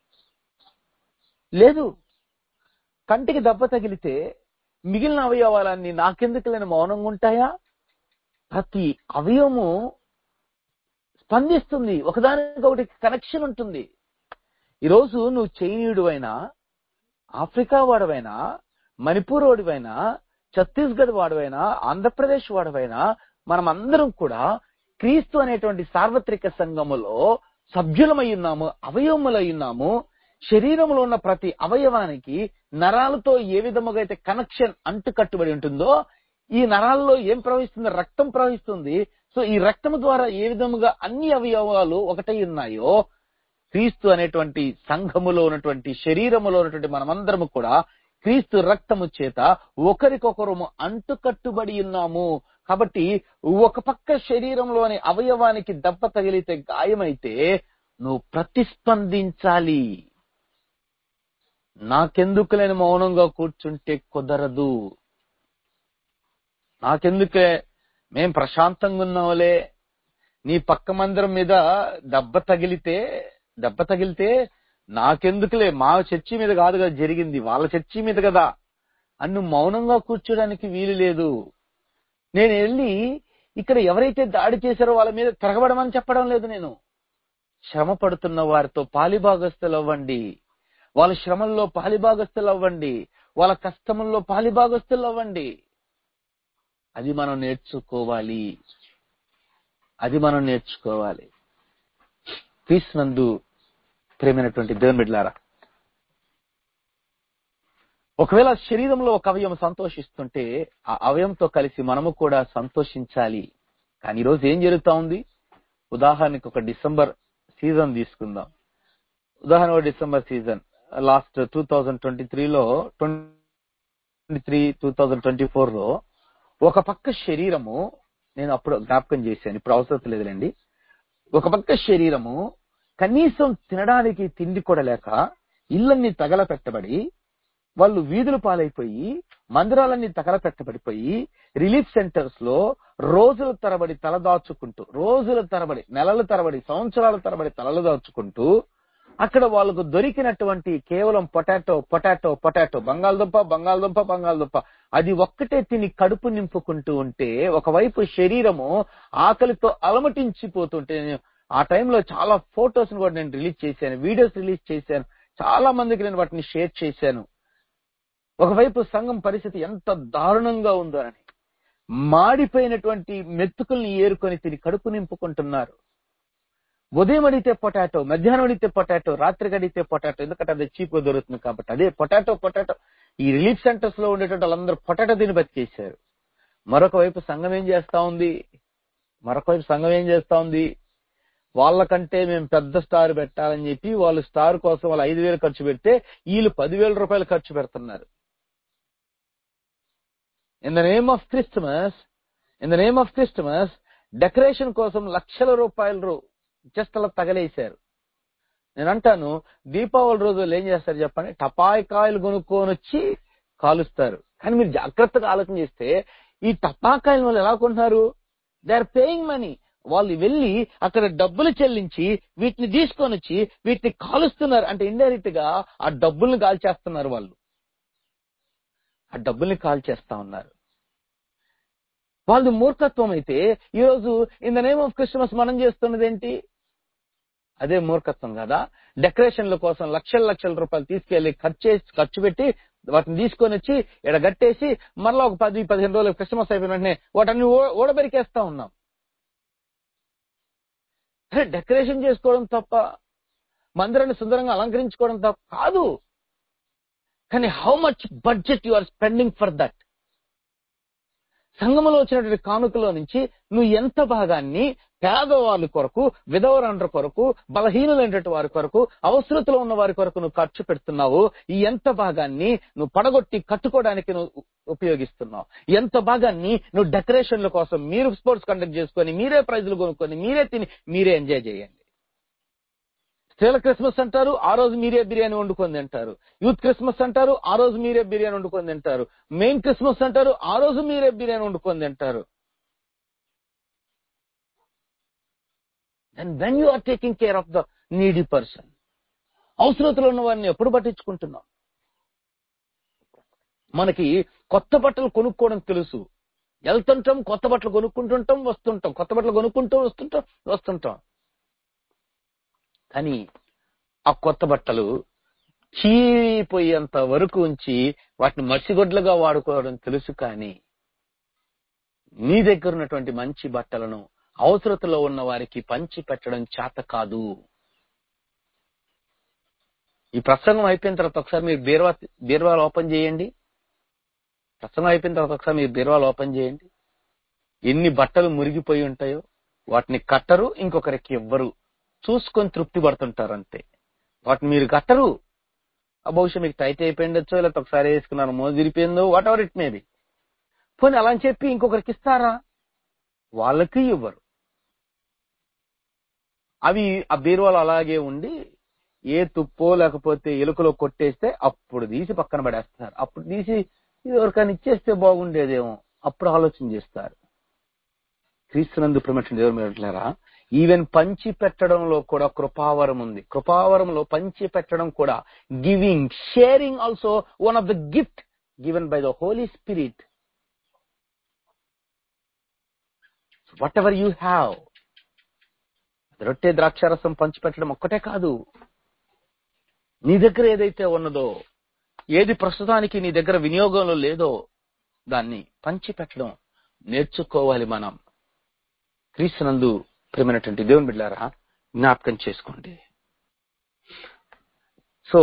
A: లేదు కంటికి దెబ్బ తగిలితే మిగిలిన అవయవాలన్నీ నాకెందుకు లేని మౌనంగా ఉంటాయా ప్రతి అవయవము స్పందిస్తుంది ఒకదానికి ఒకటి కనెక్షన్ ఉంటుంది ఈరోజు నువ్వు చైనీయుడు అయినా ఆఫ్రికా వాడవైనా మణిపూర్ వాడివైనా ఛత్తీస్గఢ్ వాడవైనా ఆంధ్రప్రదేశ్ వాడవైనా మనం అందరం కూడా క్రీస్తు అనేటువంటి సార్వత్రిక సంఘములో సభ్యులమై ఉన్నాము అవయవములై ఉన్నాము శరీరంలో ఉన్న ప్రతి అవయవానికి నరాలతో ఏ విధముగా అయితే కనెక్షన్ అంటు కట్టుబడి ఉంటుందో ఈ నరాల్లో ఏం ప్రవహిస్తుంది రక్తం ప్రవహిస్తుంది సో ఈ రక్తము ద్వారా ఏ విధముగా అన్ని అవయవాలు ఒకటై ఉన్నాయో క్రీస్తు అనేటువంటి సంఘములో ఉన్నటువంటి శరీరములో ఉన్నటువంటి మనమందరము కూడా క్రీస్తు రక్తము చేత ఒకరికొకరము అంటుకట్టుబడి ఉన్నాము కాబట్టి ఒక పక్క శరీరంలోని అవయవానికి దెబ్బ తగిలితే గాయమైతే నువ్వు ప్రతిస్పందించాలి నాకెందుకులేని మౌనంగా కూర్చుంటే కుదరదు నాకెందుకే మేం ప్రశాంతంగా ఉన్నావులే నీ పక్క మందిరం మీద దెబ్బ తగిలితే దెబ్బ తగిలితే నాకెందుకులే మా చర్చి మీద కాదు కదా జరిగింది వాళ్ళ చర్చి మీద కదా అన్ను మౌనంగా కూర్చోడానికి వీలు లేదు నేను వెళ్ళి ఇక్కడ ఎవరైతే దాడి చేశారో వాళ్ళ మీద తిరగబడమని చెప్పడం లేదు నేను శ్రమ పడుతున్న వారితో పాలిభాగస్తులు అవ్వండి వాళ్ళ శ్రమల్లో పాలిభాగస్తులు అవ్వండి వాళ్ళ కష్టముల్లో పాలిభాగస్తులు అవ్వండి అది మనం నేర్చుకోవాలి అది మనం నేర్చుకోవాలి క్రీస్తునందు ప్రేమైనటువంటి దేవుని బిడ్డలారా ఒకవేళ శరీరంలో ఒక అవయవం సంతోషిస్తుంటే ఆ అవయంతో కలిసి మనము కూడా సంతోషించాలి కానీ ఈరోజు ఏం జరుగుతా ఉంది ఉదాహరణకి ఒక డిసెంబర్ సీజన్ తీసుకుందాం ఉదాహరణ ఒక December season last two thousand twenty త్రీలో twenty three two thousand twenty four లో ఒక పక్క శరీరము నేను అప్పుడు జ్ఞాపకం చేశాను ఇప్పుడు అవసరం లేదులేండి ఒక పక్క శరీరము కనీసం తినడానికి తిండి కూడా లేక ఇళ్ళన్ని తగల పెట్టబడి వాళ్ళు వీధులు పాలైపోయి మందిరాలన్నీ తగలపెట్టబడిపోయి రిలీఫ్ సెంటర్స్ లో రోజుల తరబడి తలదాచుకుంటూ రోజుల తరబడి నెలల తరబడి సంవత్సరాల తరబడి తలలు దాచుకుంటూ అక్కడ వాళ్ళకు దొరికినటువంటి కేవలం పొటాటో పొటాటో పొటాటో బంగాళదుంప బంగాళదుంప బంగాళదుంప అది ఒక్కటే తిని కడుపు నింపుకుంటూ ఉంటే ఒకవైపు శరీరము ఆకలితో అలమటించిపోతుంటే నేను ఆ టైంలో చాలా ఫొటోస్ కూడా నేను రిలీజ్ చేశాను వీడియోస్ రిలీజ్ చేశాను చాలా మందికి నేను వాటిని షేర్ చేశాను ఒకవైపు సంఘం పరిస్థితి ఎంత దారుణంగా ఉందో అని మాడిపోయినటువంటి మెతుకుల్ని ఏరుకొని తిని కడుపు నింపుకుంటున్నారు ఉదయం అడిగితే పొటాటో మధ్యాహ్నం అడిగితే పొటాటో రాత్రి అడిగితే పొటాటో ఎందుకంటే అది చీప్ గా దొరుకుతుంది కాబట్టి అదే పొటాటో పొటాటో ఈ రిలీఫ్ సెంటర్స్ లో ఉండేటువంటి వాళ్ళందరూ పొటాటో తిని బతికేశారు మరొక వైపు సంఘం ఏం చేస్తా ఉంది మరొక వైపు సంఘం ఏం చేస్తా ఉంది వాళ్ళకంటే మేము పెద్ద స్టార్ పెట్టాలని చెప్పి వాళ్ళు స్టార్ కోసం వాళ్ళు ఐదు వేలు ఖర్చు పెడితే వీళ్ళు పదివేల రూపాయలు ఖర్చు పెడుతున్నారు in the name of Christmas in the name of Christmas decoration కోసం లక్షల రూపాయలు జస్ట్ అలా తగలేశారు నేను అంటాను దీపావళి రోజు వాళ్ళు ఏం చేస్తారు చెప్పండి టపాకాయలు కొనుక్కొని వచ్చి కాలుస్తారు కానీ మీరు జాగ్రత్తగా ఆలోచన చేస్తే ఈ టపాకాయల వాళ్ళు ఎలా కొంటున్నారు దే ఆర్ పేయింగ్ మనీ వాళ్ళు వెళ్ళి అక్కడ డబ్బులు చెల్లించి వీటిని తీసుకొని వచ్చి వీటిని కాలుస్తున్నారు అంటే ఇండైరెక్ట్ గా ఆ డబ్బుల్ని కాల్చేస్తున్నారు వాళ్ళు ఆ డబ్బుల్ని కాల్చేస్తా ఉన్నారు వాళ్ళది మూర్ఖత్వం అయితే ఈరోజు in the name of Christmas మనం చేస్తున్నది ఏంటి అదే మూర్ఖత్వం కదా డెకరేషన్ల కోసం లక్షల లక్షల రూపాయలు తీసుకెళ్లి ఖర్చు చేసి ఖర్చు పెట్టి వాటిని తీసుకొని వచ్చి ఇక్కడ గట్టేసి మరలా ఒక పది పదిహేను రోజులు క్రిస్మస్ అయిపోయిన వెంటనే వాటిని ఓ- ఓడబెరికేస్తా ఉన్నాం అరే డెకరేషన్ చేసుకోవడం తప్ప మందిరాన్ని సుందరంగా అలంకరించుకోవడం తప్ప కాదు కానీ how much budget you are spending for that సంఘములో వచ్చినటువంటి కానుకలో నుంచి నువ్వు ఎంత భాగాన్ని పేదవాళ్ళ కొరకు విధవరండ్ర కొరకు బలహీనులైనటువంటి వారి కొరకు అవసరతలో ఉన్న వారి కొరకు నువ్వు ఖర్చు పెడుతున్నావు ఈ ఎంత భాగాన్ని నువ్వు పడగొట్టి కట్టుకోవడానికి నువ్వు ఉపయోగిస్తున్నావు ఎంత భాగాన్ని నువ్వు డెకరేషన్ల కోసం మీరు స్పోర్ట్స్ కండక్ట్ చేసుకొని మీరే ప్రైజులు కొనుక్కొని మీరే తిని మీరే ఎంజాయ్ చేయండి స్త్రీల క్రిస్మస్ అంటారు ఆ రోజు మీరే బిర్యానీ వండుకొని తింటారు యూత్ క్రిస్మస్ అంటారు ఆ రోజు మీరే బిర్యానీ వండుకొని తింటారు మెయిన్ క్రిస్మస్ అంటారు ఆ రోజు మీరే బిర్యానీ వండుకొని తింటారు and when you are taking care of the needy person అవసరతలో ఉన్న వారిని ఎప్పుడు పట్టించుకుంటున్నాం మనకి కొత్త బట్టలు కొనుక్కోవడం తెలుసు వెళ్తుంటాం కొత్త బట్టలు కొనుక్కుంటుంటాం వస్తుంటాం కొత్త బట్టలు కొనుక్కుంటూ వస్తుంటాం వస్తుంటాం కానీ ఆ కొత్త బట్టలు చీపోయేంత వరకు ఉంచి వాటిని మసిగొడ్లుగా వాడుకోవడం తెలుసు కానీ నీ దగ్గర ఉన్నటువంటి మంచి బట్టలను అవసరతలో ఉన్న వారికి పంచి పెట్టడం చేత కాదు ఈ ప్రసంగం అయిపోయిన తర్వాత ఒకసారి మీరు బీర్వా బీర్వాలు ఓపెన్ చేయండి ప్రసంగం అయిపోయిన తర్వాత ఒకసారి మీరు బీర్వాలు ఓపెన్ చేయండి ఎన్ని బట్టలు మురిగిపోయి ఉంటాయో వాటిని కట్టరు ఇంకొకరికి ఇవ్వరు చూసుకొని తృప్తి పడుతుంటారు అంతే వాటిని మీరు కట్టరు ఆ బహుశా మీకు టైట్ అయిపోయిండొచ్చో లేకపోతే ఒకసారి వేసుకున్నారు మోదిరిపోయిందో whatever it may be పోనీ అలా అని చెప్పి ఇంకొకరికి ఇస్తారా వాళ్ళకి ఇవ్వరు అవి ఆ బీరువాలు అలాగే ఉండి ఏ తుప్పో లేకపోతే ఎలుకలో కొట్టేస్తే అప్పుడు తీసి పక్కన పడేస్తారు అప్పుడు తీసి ఇది ఎవరికైనా ఇచ్చేస్తే బాగుండేదేమో అప్పుడు ఆలోచన చేస్తారు క్రీస్తునందు ప్రమేషన్ దేవుడు మీరట్లారా ఈవెన్ పంచి పెట్టడంలో కూడా కృపావరం ఉంది కృపావరంలో పంచి పెట్టడం కూడా giving sharing also one of the gift given by the holy spirit whatever you have రొట్టె ద్రాక్షారసం పంచిపెట్టడం ఒక్కటే కాదు నీ దగ్గర ఏదైతే ఉన్నదో ఏది ప్రస్తుతానికి నీ దగ్గర వినియోగంలో లేదో దాన్ని పంచిపెట్టడం నేర్చుకోవాలి మనం క్రీస్తునందు ప్రేమైనటువంటి దేవుని బిడ్డారా జ్ఞాపకం చేసుకోండి సో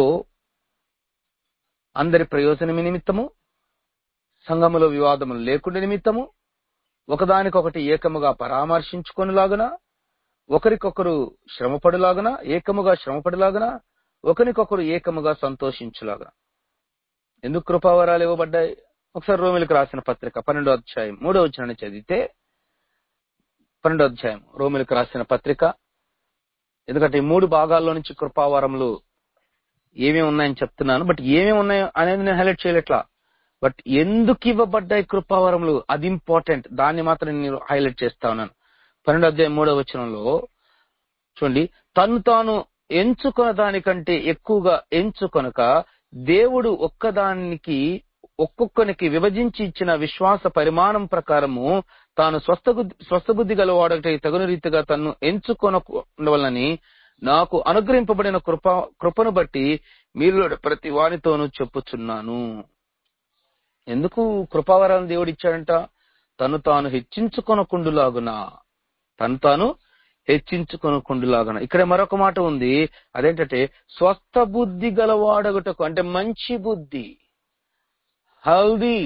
A: అందరి ప్రయోజనం నిమిత్తము సంఘములో వివాదములు లేకుండా నిమిత్తము ఒకదానికొకటి ఏకముగా పరామర్శించుకొనిలాగున ఒకరికొకరు శ్రమపడులాగున ఏకముగా శ్రమపడులాగున ఒకరికొకరు ఏకముగా సంతోషించులాగున ఎందుకు కృపావరాలు ఇవ్వబడ్డాయి ఒకసారి రోమిలకు రాసిన పత్రిక పన్నెండో అధ్యాయం మూడో వచ్చిన చదివితే పన్నెండో అధ్యాయం రోమిలకు రాసిన పత్రిక ఎందుకంటే ఈ మూడు భాగాల్లో నుంచి కృపావరములు ఏమేమి ఉన్నాయని చెప్తున్నాను బట్ ఏమేమి ఉన్నాయో అనేది నేను హైలైట్ చేయలేట్లా బట్ ఎందుకు ఇవ్వబడ్డాయి కృపావరములు అది ఇంపార్టెంట్ దాన్ని మాత్రం నేను హైలైట్ చేస్తా ఉన్నాను పన్నెండు అధ్యాయం మూడవ వచనంలో చూడండి తను తాను ఎంచుకున్న దానికంటే ఎక్కువగా ఎంచుకొనక దేవుడు ఒక్కదానికి ఒక్కొక్కనికి విభజించి ఇచ్చిన విశ్వాస పరిమాణం ప్రకారము తాను స్వస్థ స్వస్థబుద్ధి గలవాడట తగున రీతిగా తను ఎంచుకొనవలని నాకు అనుగ్రహింపబడిన కృప కృపను బట్టి మీరు ప్రతి వానితోనూ చెప్పుచున్నాను ఎందుకు కృపావరాలను దేవుడు ఇచ్చాడంట తను తాను హెచ్చించుకొనకుండులాగున తను తాను హెచ్చించుకొనకుండులాగున ఇక్కడ మరొక మాట ఉంది అదేంటంటే స్వస్థ బుద్ధి గలవాడగుటకు అంటే మంచి బుద్ధి హల్దీ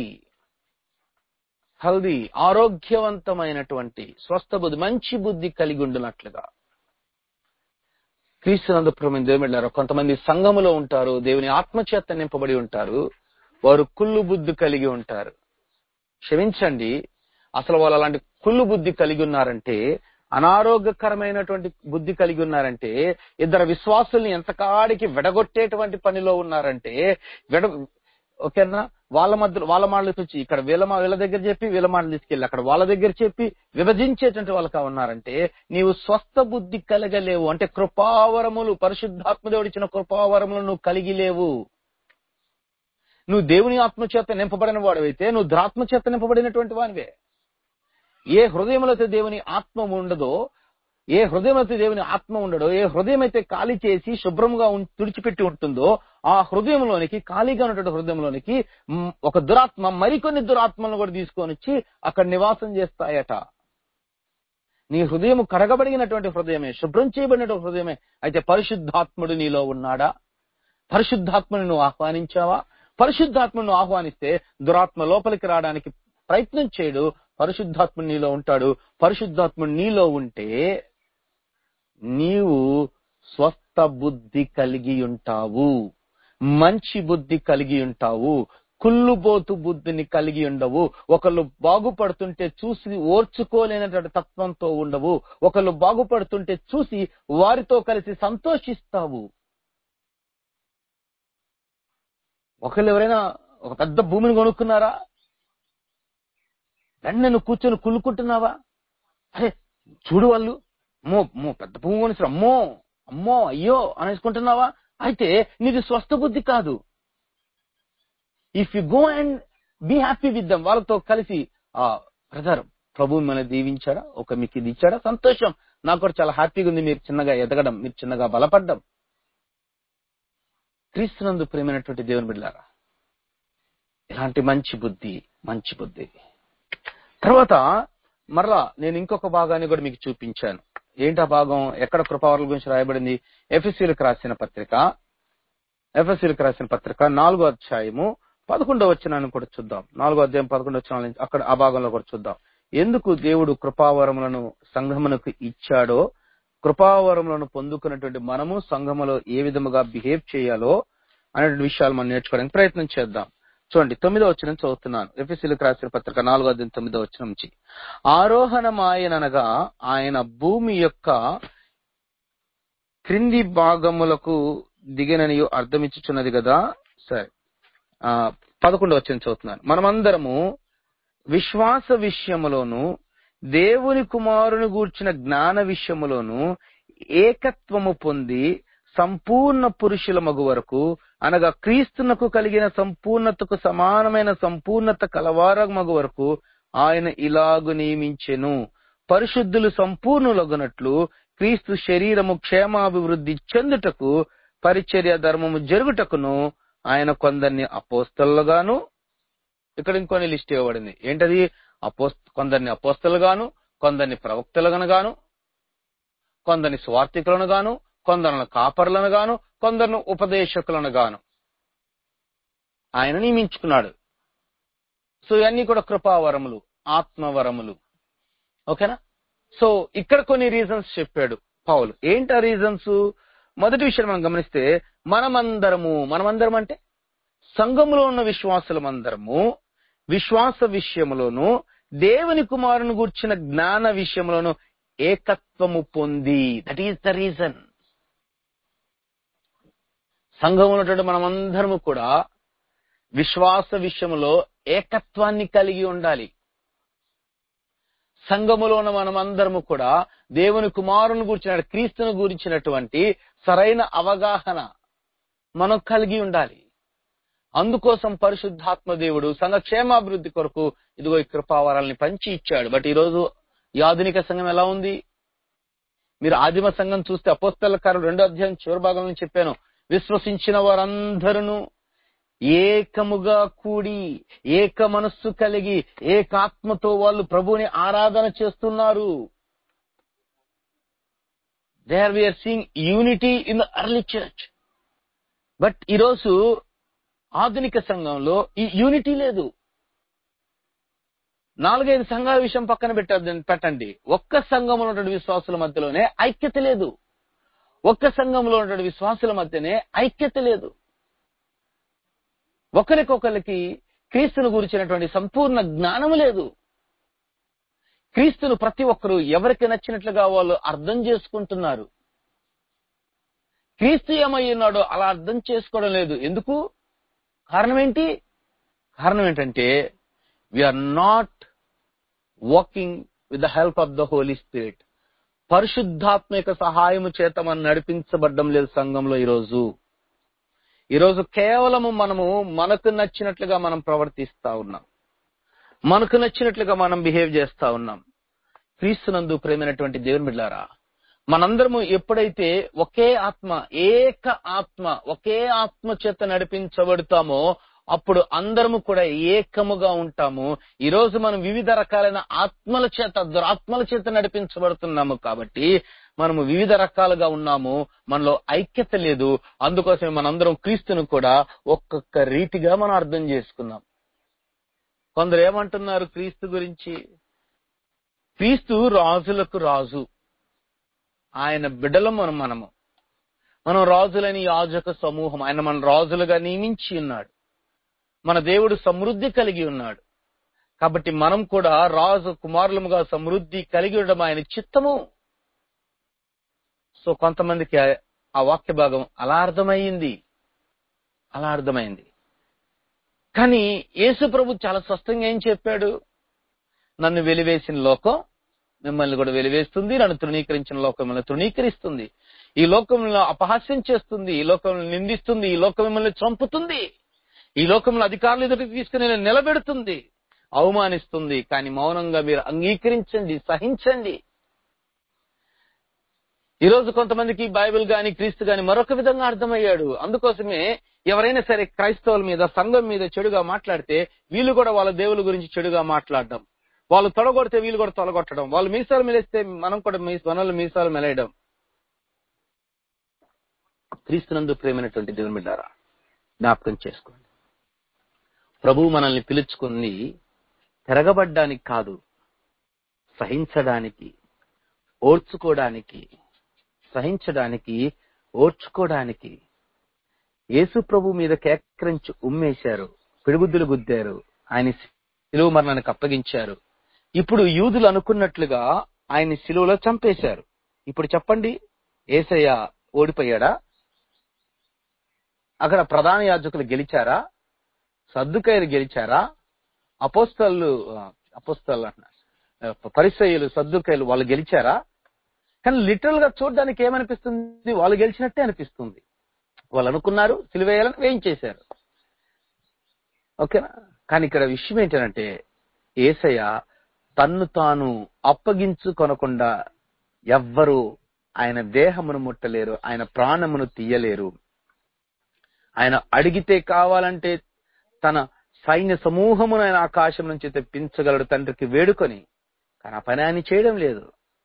A: హల్దీ ఆరోగ్యవంతమైనటువంటి స్వస్థ బుద్ధి మంచి బుద్ధి కలిగి ఉండునట్లుగా క్రీస్తునందు ప్రమేణ దేవుడు కొంతమంది సంఘములో ఉంటారు దేవుని ఆత్మచేత నింపబడి ఉంటారు వారు కుళ్ళు బుద్ధి కలిగి ఉంటారు క్షమించండి అసలు వాళ్ళు అలాంటి కుళ్ళు బుద్ధి కలిగి ఉన్నారంటే అనారోగ్యకరమైనటువంటి బుద్ధి కలిగి ఉన్నారంటే ఇద్దరు విశ్వాసుల్ని ఎంతకాడికి విడగొట్టేటువంటి పనిలో ఉన్నారంటే విడ ఓకేనా వాళ్ళ మధ్య వాళ్ళ మాటలు వచ్చి ఇక్కడ వీళ్ళ మా- వీళ్ళ దగ్గర చెప్పి వీళ్ళ మాటలు తీసుకెళ్ళి అక్కడ వాళ్ళ దగ్గర చెప్పి విభజించేటువంటి వాళ్ళగా ఉన్నారంటే నీవు స్వస్థ బుద్ధి కలగలేవు అంటే కృపావరములు పరిశుద్ధాత్మ దేవుడు ఇచ్చిన కృపావరములు నువ్వు కలిగి లేవు నువ్వు దేవుని ఆత్మ చేత నింపబడిన వాడివైతే నువ్వు ద్రాత్మ చేత నింపబడినటువంటి వానివే ఏ హృదయంలో అయితే దేవుని ఆత్మ ఉండదో ఏ హృదయం అయితే దేవుని ఆత్మ ఉండడో ఏ హృదయం అయితే ఖాళీ చేసి శుభ్రంగా ఉం- తుడిచిపెట్టి ఉంటుందో ఆ హృదయంలోనికి ఖాళీగా ఉన్నటువంటి హృదయంలోనికి మ్, ఒక దురాత్మ మరికొన్ని దురాత్మలను కూడా తీసుకొని వచ్చి అక్కడ నివాసం చేస్తాయట నీ హృదయం కడగబడినటువంటి హృదయమే శుభ్రం చేయబడినటువంటి హృదయమే అయితే పరిశుద్ధాత్ముడు నీలో ఉన్నాడా పరిశుద్ధాత్మను నువ్వు ఆహ్వానించావా పరిశుద్ధాత్మను నువ్వు ఆహ్వానిస్తే దురాత్మ లోపలికి రావడానికి ప్రయత్నం చేయడు పరిశుద్ధాత్ముడు నీలో ఉంటాడు పరిశుద్ధాత్ముడు నీలో ఉంటే నీవు స్వస్థ బుద్ధి కలిగి ఉంటావు మంచి బుద్ధి కలిగి ఉంటావు కుళ్ళుబోతు బుద్ధిని కలిగి ఉండవు ఒకళ్ళు బాగుపడుతుంటే చూసి ఓర్చుకోలేనటువంటి తత్వంతో ఉండవు ఒకళ్ళు బాగుపడుతుంటే చూసి వారితో కలిసి సంతోషిస్తావు ఒకళ్ళు ఎవరైనా ఒక పెద్ద భూమిని కొనుక్కున్నారా వెంటనే నువ్వు కూర్చొని కుళ్ళుకుంటున్నావా అరే చూడు వాళ్ళు అమ్మో అమ్మో పెద్ద భూమి కొనిసారు అమ్మో అమ్మో అయ్యో అనేసుకుంటున్నావా అయితే నీది స్వస్థ బుద్ధి కాదు if you go and be happy with them వాళ్ళతో కలిసి ఆ బ్రదర్ ప్రభు మన దీవించాడా ఒక మీకు ఇది ఇచ్చాడా సంతోషం నాకు కూడా చాలా హ్యాపీగా ఉంది మీరు చిన్నగా ఎదగడం మీరు చిన్నగా బలపడ్డం క్రీస్తునందు ప్రేమైనటువంటి దేవుని బిడ్డారా ఇలాంటి మంచి బుద్ధి మంచి బుద్ధి తర్వాత మరలా నేను ఇంకొక భాగాన్ని కూడా మీకు చూపించాను ఏంటి ఆ భాగం ఎక్కడ కృపావరుల గురించి రాయబడింది ఎఫ్ఎస్సీలకు రాసిన పత్రిక ఎఫ్ఎస్సీలకు రాసిన పత్రిక నాలుగో అధ్యాయము పదకొండో వచ్చినాన్ని కూడా చూద్దాం నాలుగో అధ్యాయం పదకొండో వచ్చిన నుంచి అక్కడ ఆ భాగంలో కూడా చూద్దాం ఎందుకు దేవుడు కృపావరములను సంఘమునకు ఇచ్చాడో కృపావరములను పొందుకున్నటువంటి మనము సంఘములో ఏ విధముగా బిహేవ్ చేయాలో అనేటువంటి విషయాలు మనం నేర్చుకోవడానికి ప్రయత్నం చేద్దాం చూడండి తొమ్మిదో వచ్చిన చదువుతున్నాను ఎఫ్ఎస్సీలకు రాసిన పత్రిక నాలుగో అధ్యాయం తొమ్మిదో వచ్చిన నుంచి ఆరోహణమాయనగా ఆయన భూమి యొక్క క్రింది భాగములకు దిగిననియు అర్థమిచ్చుచున్నది కదా సరే ఆ పదకొండు వచ్చిన చదువుతున్నాను మనమందరము విశ్వాస విషయములోను దేవుని కుమారుని గూర్చిన జ్ఞాన విషయములోను ఏకత్వము పొంది సంపూర్ణ పురుషుల మగు వరకు అనగా క్రీస్తునకు కలిగిన సంపూర్ణతకు సమానమైన సంపూర్ణత కలవార మగు వరకు ఆయన ఇలాగు నియమించెను పరిశుద్ధులు సంపూర్ణులగునట్లు క్రీస్తు శరీరము క్షేమాభివృద్ధి చెందుటకు పరిచర్య ధర్మము జరుగుటకును ఆయన కొందరిని అపోస్తలుగాను ఇక్కడ ఇంకొని లిస్ట్ ఇవ్వబడింది ఏంటది అపోస్ కొందరిని అపోస్తలుగాను కొందరిని ప్రవక్తలుగాను గాను కొందరిని స్వార్థికులను గాను కొందరిని కాపర్లను గాను కొందరిని ఉపదేశకులను గాను ఆయన నియమించుకున్నాడు సో ఇవన్నీ కూడా కృపావరములు ఆత్మవరములు ఓకేనా సో ఇక్కడ కొన్ని రీజన్స్ చెప్పాడు పౌలు ఏంటి ఆ రీజన్స్ మొదటి విషయం మనం గమనిస్తే మనమందరము మనమందరం అంటే సంఘములో ఉన్న విశ్వాసులమందరము విశ్వాస విషయములోను దేవుని కుమారుని గూర్చిన జ్ఞాన విషయంలోను ఏకత్వము పొంది దట్ ఈస్ ద రీజన్ సంఘం ఉన్నటువంటి మనమందరము కూడా విశ్వాస విషయంలో ఏకత్వాన్ని కలిగి ఉండాలి సంఘములో ఉన్న మనమందరము కూడా దేవుని కుమారుని గురించిన క్రీస్తును గురించినటువంటి సరైన అవగాహన మనం కలిగి ఉండాలి అందుకోసం పరిశుద్ధాత్మ దేవుడు సంఘ క్షేమాభివృద్ధి కొరకు ఇదిగో ఈ కృపావరాలని పంచి ఇచ్చాడు బట్ ఈ రోజు ఈ ఆధునిక సంఘం ఎలా ఉంది మీరు ఆదిమ సంఘం చూస్తే అపోస్తల కారు రెండో అధ్యాయం చివరి భాగంలో చెప్పాను విశ్వసించిన వారందరూ ఏకముగా కూడి ఏక మనస్సు కలిగి ఏకాత్మతో వాళ్ళు ప్రభుని ఆరాధన చేస్తున్నారు they are we are seeing unity in the early church but ఈరోజు ఆధునిక సంఘంలో ఈ యూనిటీ లేదు నాలుగైదు సంఘాల విషయం పక్కన పెట్టద్దు పెట్టండి ఒక్క సంఘంలో ఉన్నటువంటి విశ్వాసుల మధ్యలోనే ఐక్యత లేదు ఒక్క సంఘంలో ఉన్నటువంటి విశ్వాసుల మధ్యనే ఐక్యత లేదు ఒకరికొకరికి క్రీస్తును గురించినటువంటి సంపూర్ణ జ్ఞానము లేదు క్రీస్తును ప్రతి ఒక్కరూ ఎవరికి నచ్చినట్లుగా వాళ్ళు అర్థం చేసుకుంటున్నారు క్రీస్తు ఏమై ఉన్నాడో అలా అర్థం చేసుకోవడం లేదు ఎందుకు కారణం ఏంటి కారణం ఏంటంటే we are not walking with the help of the holy spirit పరిశుద్ధాత్మక సహాయము చేత మనం నడిపించబడ్డం లేదు సంఘంలో ఈరోజు ఈరోజు కేవలము మనము మనకు నచ్చినట్లుగా మనం ప్రవర్తిస్తా ఉన్నాం మనకు నచ్చినట్లుగా మనం బిహేవ్ చేస్తా ఉన్నాం క్రీస్తునందు ప్రేమైనటువంటి దేవుని బిడ్డారా మనందరము ఎప్పుడైతే ఒకే ఆత్మ ఏక ఆత్మ ఒకే ఆత్మ చేత నడిపించబడతామో అప్పుడు అందరము కూడా ఏకముగా ఉంటాము ఈ రోజు మనం వివిధ రకాలైన ఆత్మల చేత దురాత్మల చేత నడిపించబడుతున్నాము కాబట్టి మనము వివిధ రకాలుగా ఉన్నాము మనలో ఐక్యత లేదు అందుకోసమే మనందరం క్రీస్తును కూడా ఒక్కొక్క రీతిగా మనం అర్థం చేసుకున్నాం కొందరు ఏమంటున్నారు క్రీస్తు గురించి క్రీస్తు రాజులకు రాజు ఆయన బిడ్డలం మనం మనము మనం రాజులని యాజక సమూహం ఆయన మన రాజులుగా నియమించి ఉన్నాడు మన దేవుడు సమృద్ధి కలిగి ఉన్నాడు కాబట్టి మనం కూడా రాజు కుమారులముగా సమృద్ధి కలిగి ఉండడం ఆయన చిత్తము సో కొంతమందికి ఆ- ఆ వాక్య భాగం అలా అర్థమైంది అలా అర్థమైంది కానీ యేసు ప్రభు చాలా స్పష్టంగా ఏం చెప్పాడు నన్ను వెలివేసిన లోకం మిమ్మల్ని కూడా వెలివేస్తుంది నన్ను తృణీకరించిన లోకం మిమ్మల్ని తృణీకరిస్తుంది ఈ లోకంలో అపహాస్యం చేస్తుంది ఈ లోకంలో నిందిస్తుంది ఈ లోకం మిమ్మల్ని చంపుతుంది ఈ లోకంలో అధికారులు ఎదుటికి తీసుకుని నిలబెడుతుంది అవమానిస్తుంది కానీ మౌనంగా మీరు అంగీకరించండి సహించండి ఈ రోజు కొంతమందికి బైబిల్ గాని క్రీస్తు గాని మరొక విధంగా అర్థమయ్యాడు అందుకోసమే ఎవరైనా సరే క్రైస్తవుల మీద సంఘం మీద చెడుగా మాట్లాడితే వీళ్ళు కూడా వాళ్ళ దేవుల గురించి చెడుగా మాట్లాడడం వాళ్ళు తొడగొడితే వీళ్ళు కూడా తొలగొట్టడం వాళ్ళు మీసాలు మెలేస్తే మనం కూడా మీ మనల్ని మీసాలు మెలేయడం క్రీస్తునందు ప్రేమైనటువంటి దేవుని బిడ్డారా జ్ఞాపకం చేసుకోండి ప్రభువు మనల్ని పిలుచుకుంది తిరగబడ్డానికి కాదు సహించడానికి ఓర్చుకోవడానికి సహించడానికి ఓర్చుకోవడానికి యేసు ప్రభు మీద కేకరించి ఉమ్మేశారు పిడిగుద్దులు గుద్దారు ఆయన శిలువ మరణానికి అప్పగించారు ఇప్పుడు యూదులు అనుకున్నట్లుగా ఆయన శిలువలో చంపేశారు ఇప్పుడు చెప్పండి ఏసయ్య ఓడిపోయాడా అక్కడ ప్రధాన యాజకులు గెలిచారా సర్దుకాయలు గెలిచారా అపోస్తలు అపోస్తలు అంటున్నా పరిసయ్యులు సర్దుకాయలు వాళ్ళు గెలిచారా కానీ లిటరల్ గా చూడడానికి ఏమనిపిస్తుంది వాళ్ళు గెలిచినట్టే అనిపిస్తుంది వాళ్ళు అనుకున్నారు సిలువేయాలని వేయించేశారు ఓకేనా కానీ ఇక్కడ విషయం ఏంటంటే ఏసయ్య తన్ను తాను అప్పగించుకొనకుండా ఎవ్వరు ఆయన దేహమును ముట్టలేరు ఆయన ప్రాణమును తీయలేరు ఆయన అడిగితే కావాలంటే తన సైన్య సమూహమును ఆయన ఆకాశం నుంచి తెప్పించగలడు తండ్రికి వేడుకొని కానీ ఆ పని ఆయన చేయడం లేదు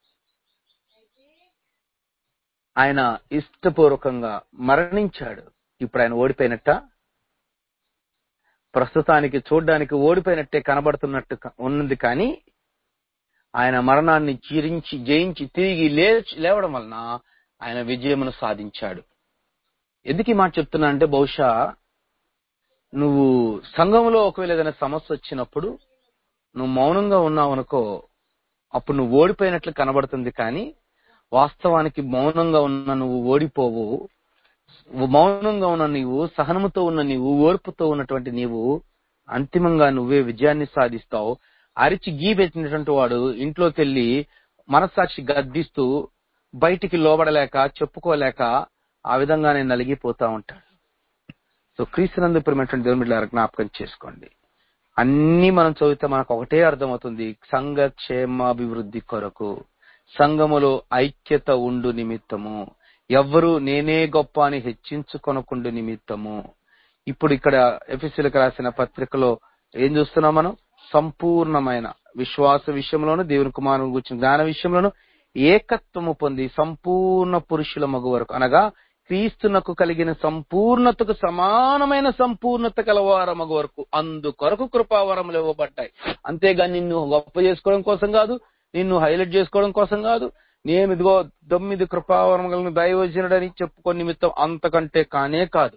A: ఆయన ఇష్టపూర్వకంగా మరణించాడు ఇప్పుడు ఆయన ఓడిపోయినట్ట ప్రస్తుతానికి చూడడానికి ఓడిపోయినట్టే కనబడుతున్నట్టు క- ఉన్నది కానీ ఆయన మరణాన్ని చీరించి జయించి తిరిగి లేచి లేవడం వలన ఆయన విజయమును సాధించాడు ఎందుకు ఈ మాట చెప్తున్నా అంటే బహుశా నువ్వు సంఘంలో ఒకవేళ ఏదైనా సమస్య వచ్చినప్పుడు నువ్వు మౌనంగా ఉన్నావు అనుకో అప్పుడు నువ్వు ఓడిపోయినట్లు కనబడుతుంది కానీ వాస్తవానికి మౌనంగా ఉన్న నువ్వు ఓడిపోవు మౌనంగా ఉన్న నీవు సహనముతో ఉన్న నీవు ఓర్పుతో ఉన్నటువంటి నీవు అంతిమంగా నువ్వే విజయాన్ని సాధిస్తావు అరిచి గీ పెట్టినటువంటి వాడు ఇంట్లోకి వెళ్ళి మనస్సాక్షి గద్దిస్తూ బయటికి లోబడలేక చెప్పుకోలేక ఆ విధంగానే నలిగిపోతా ఉంటాడు సో క్రీస్తునందు ప్రేమటువంటి దేవుని బిడ్డలారా జ్ఞాపకం చేసుకోండి అన్ని మనం చదివితే మనకు ఒకటే అర్థమవుతుంది సంఘ క్షేమాభివృద్ధి కొరకు సంఘములో ఐక్యత ఉండు నిమిత్తము ఎవ్వరు నేనే గొప్ప అని హెచ్చించుకొనకుండు నిమిత్తము ఇప్పుడు ఇక్కడ ఎఫ్ఎస్సీలకు రాసిన పత్రికలో ఏం చూస్తున్నాం మనం సంపూర్ణమైన విశ్వాస విషయంలోను దేవుని కుమారుని గురించిన జ్ఞాన విషయంలోను ఏకత్వము పొంది సంపూర్ణ పురుషుల మగు వరకు అనగా క్రీస్తునకు కలిగిన సంపూర్ణతకు సమానమైన సంపూర్ణత కలవార మగు వరకు అందుకొరకు కృపావరములు ఇవ్వబడ్డాయి అంతేగాని నిన్ను గొప్ప చేసుకోవడం కోసం కాదు నిన్ను హైలైట్ చేసుకోవడం కోసం కాదు నేను ఇదిగో తొమ్మిది కృపావరములను దైవజనుడని చెప్పుకొని నిమిత్తం అంతకంటే కానే కాదు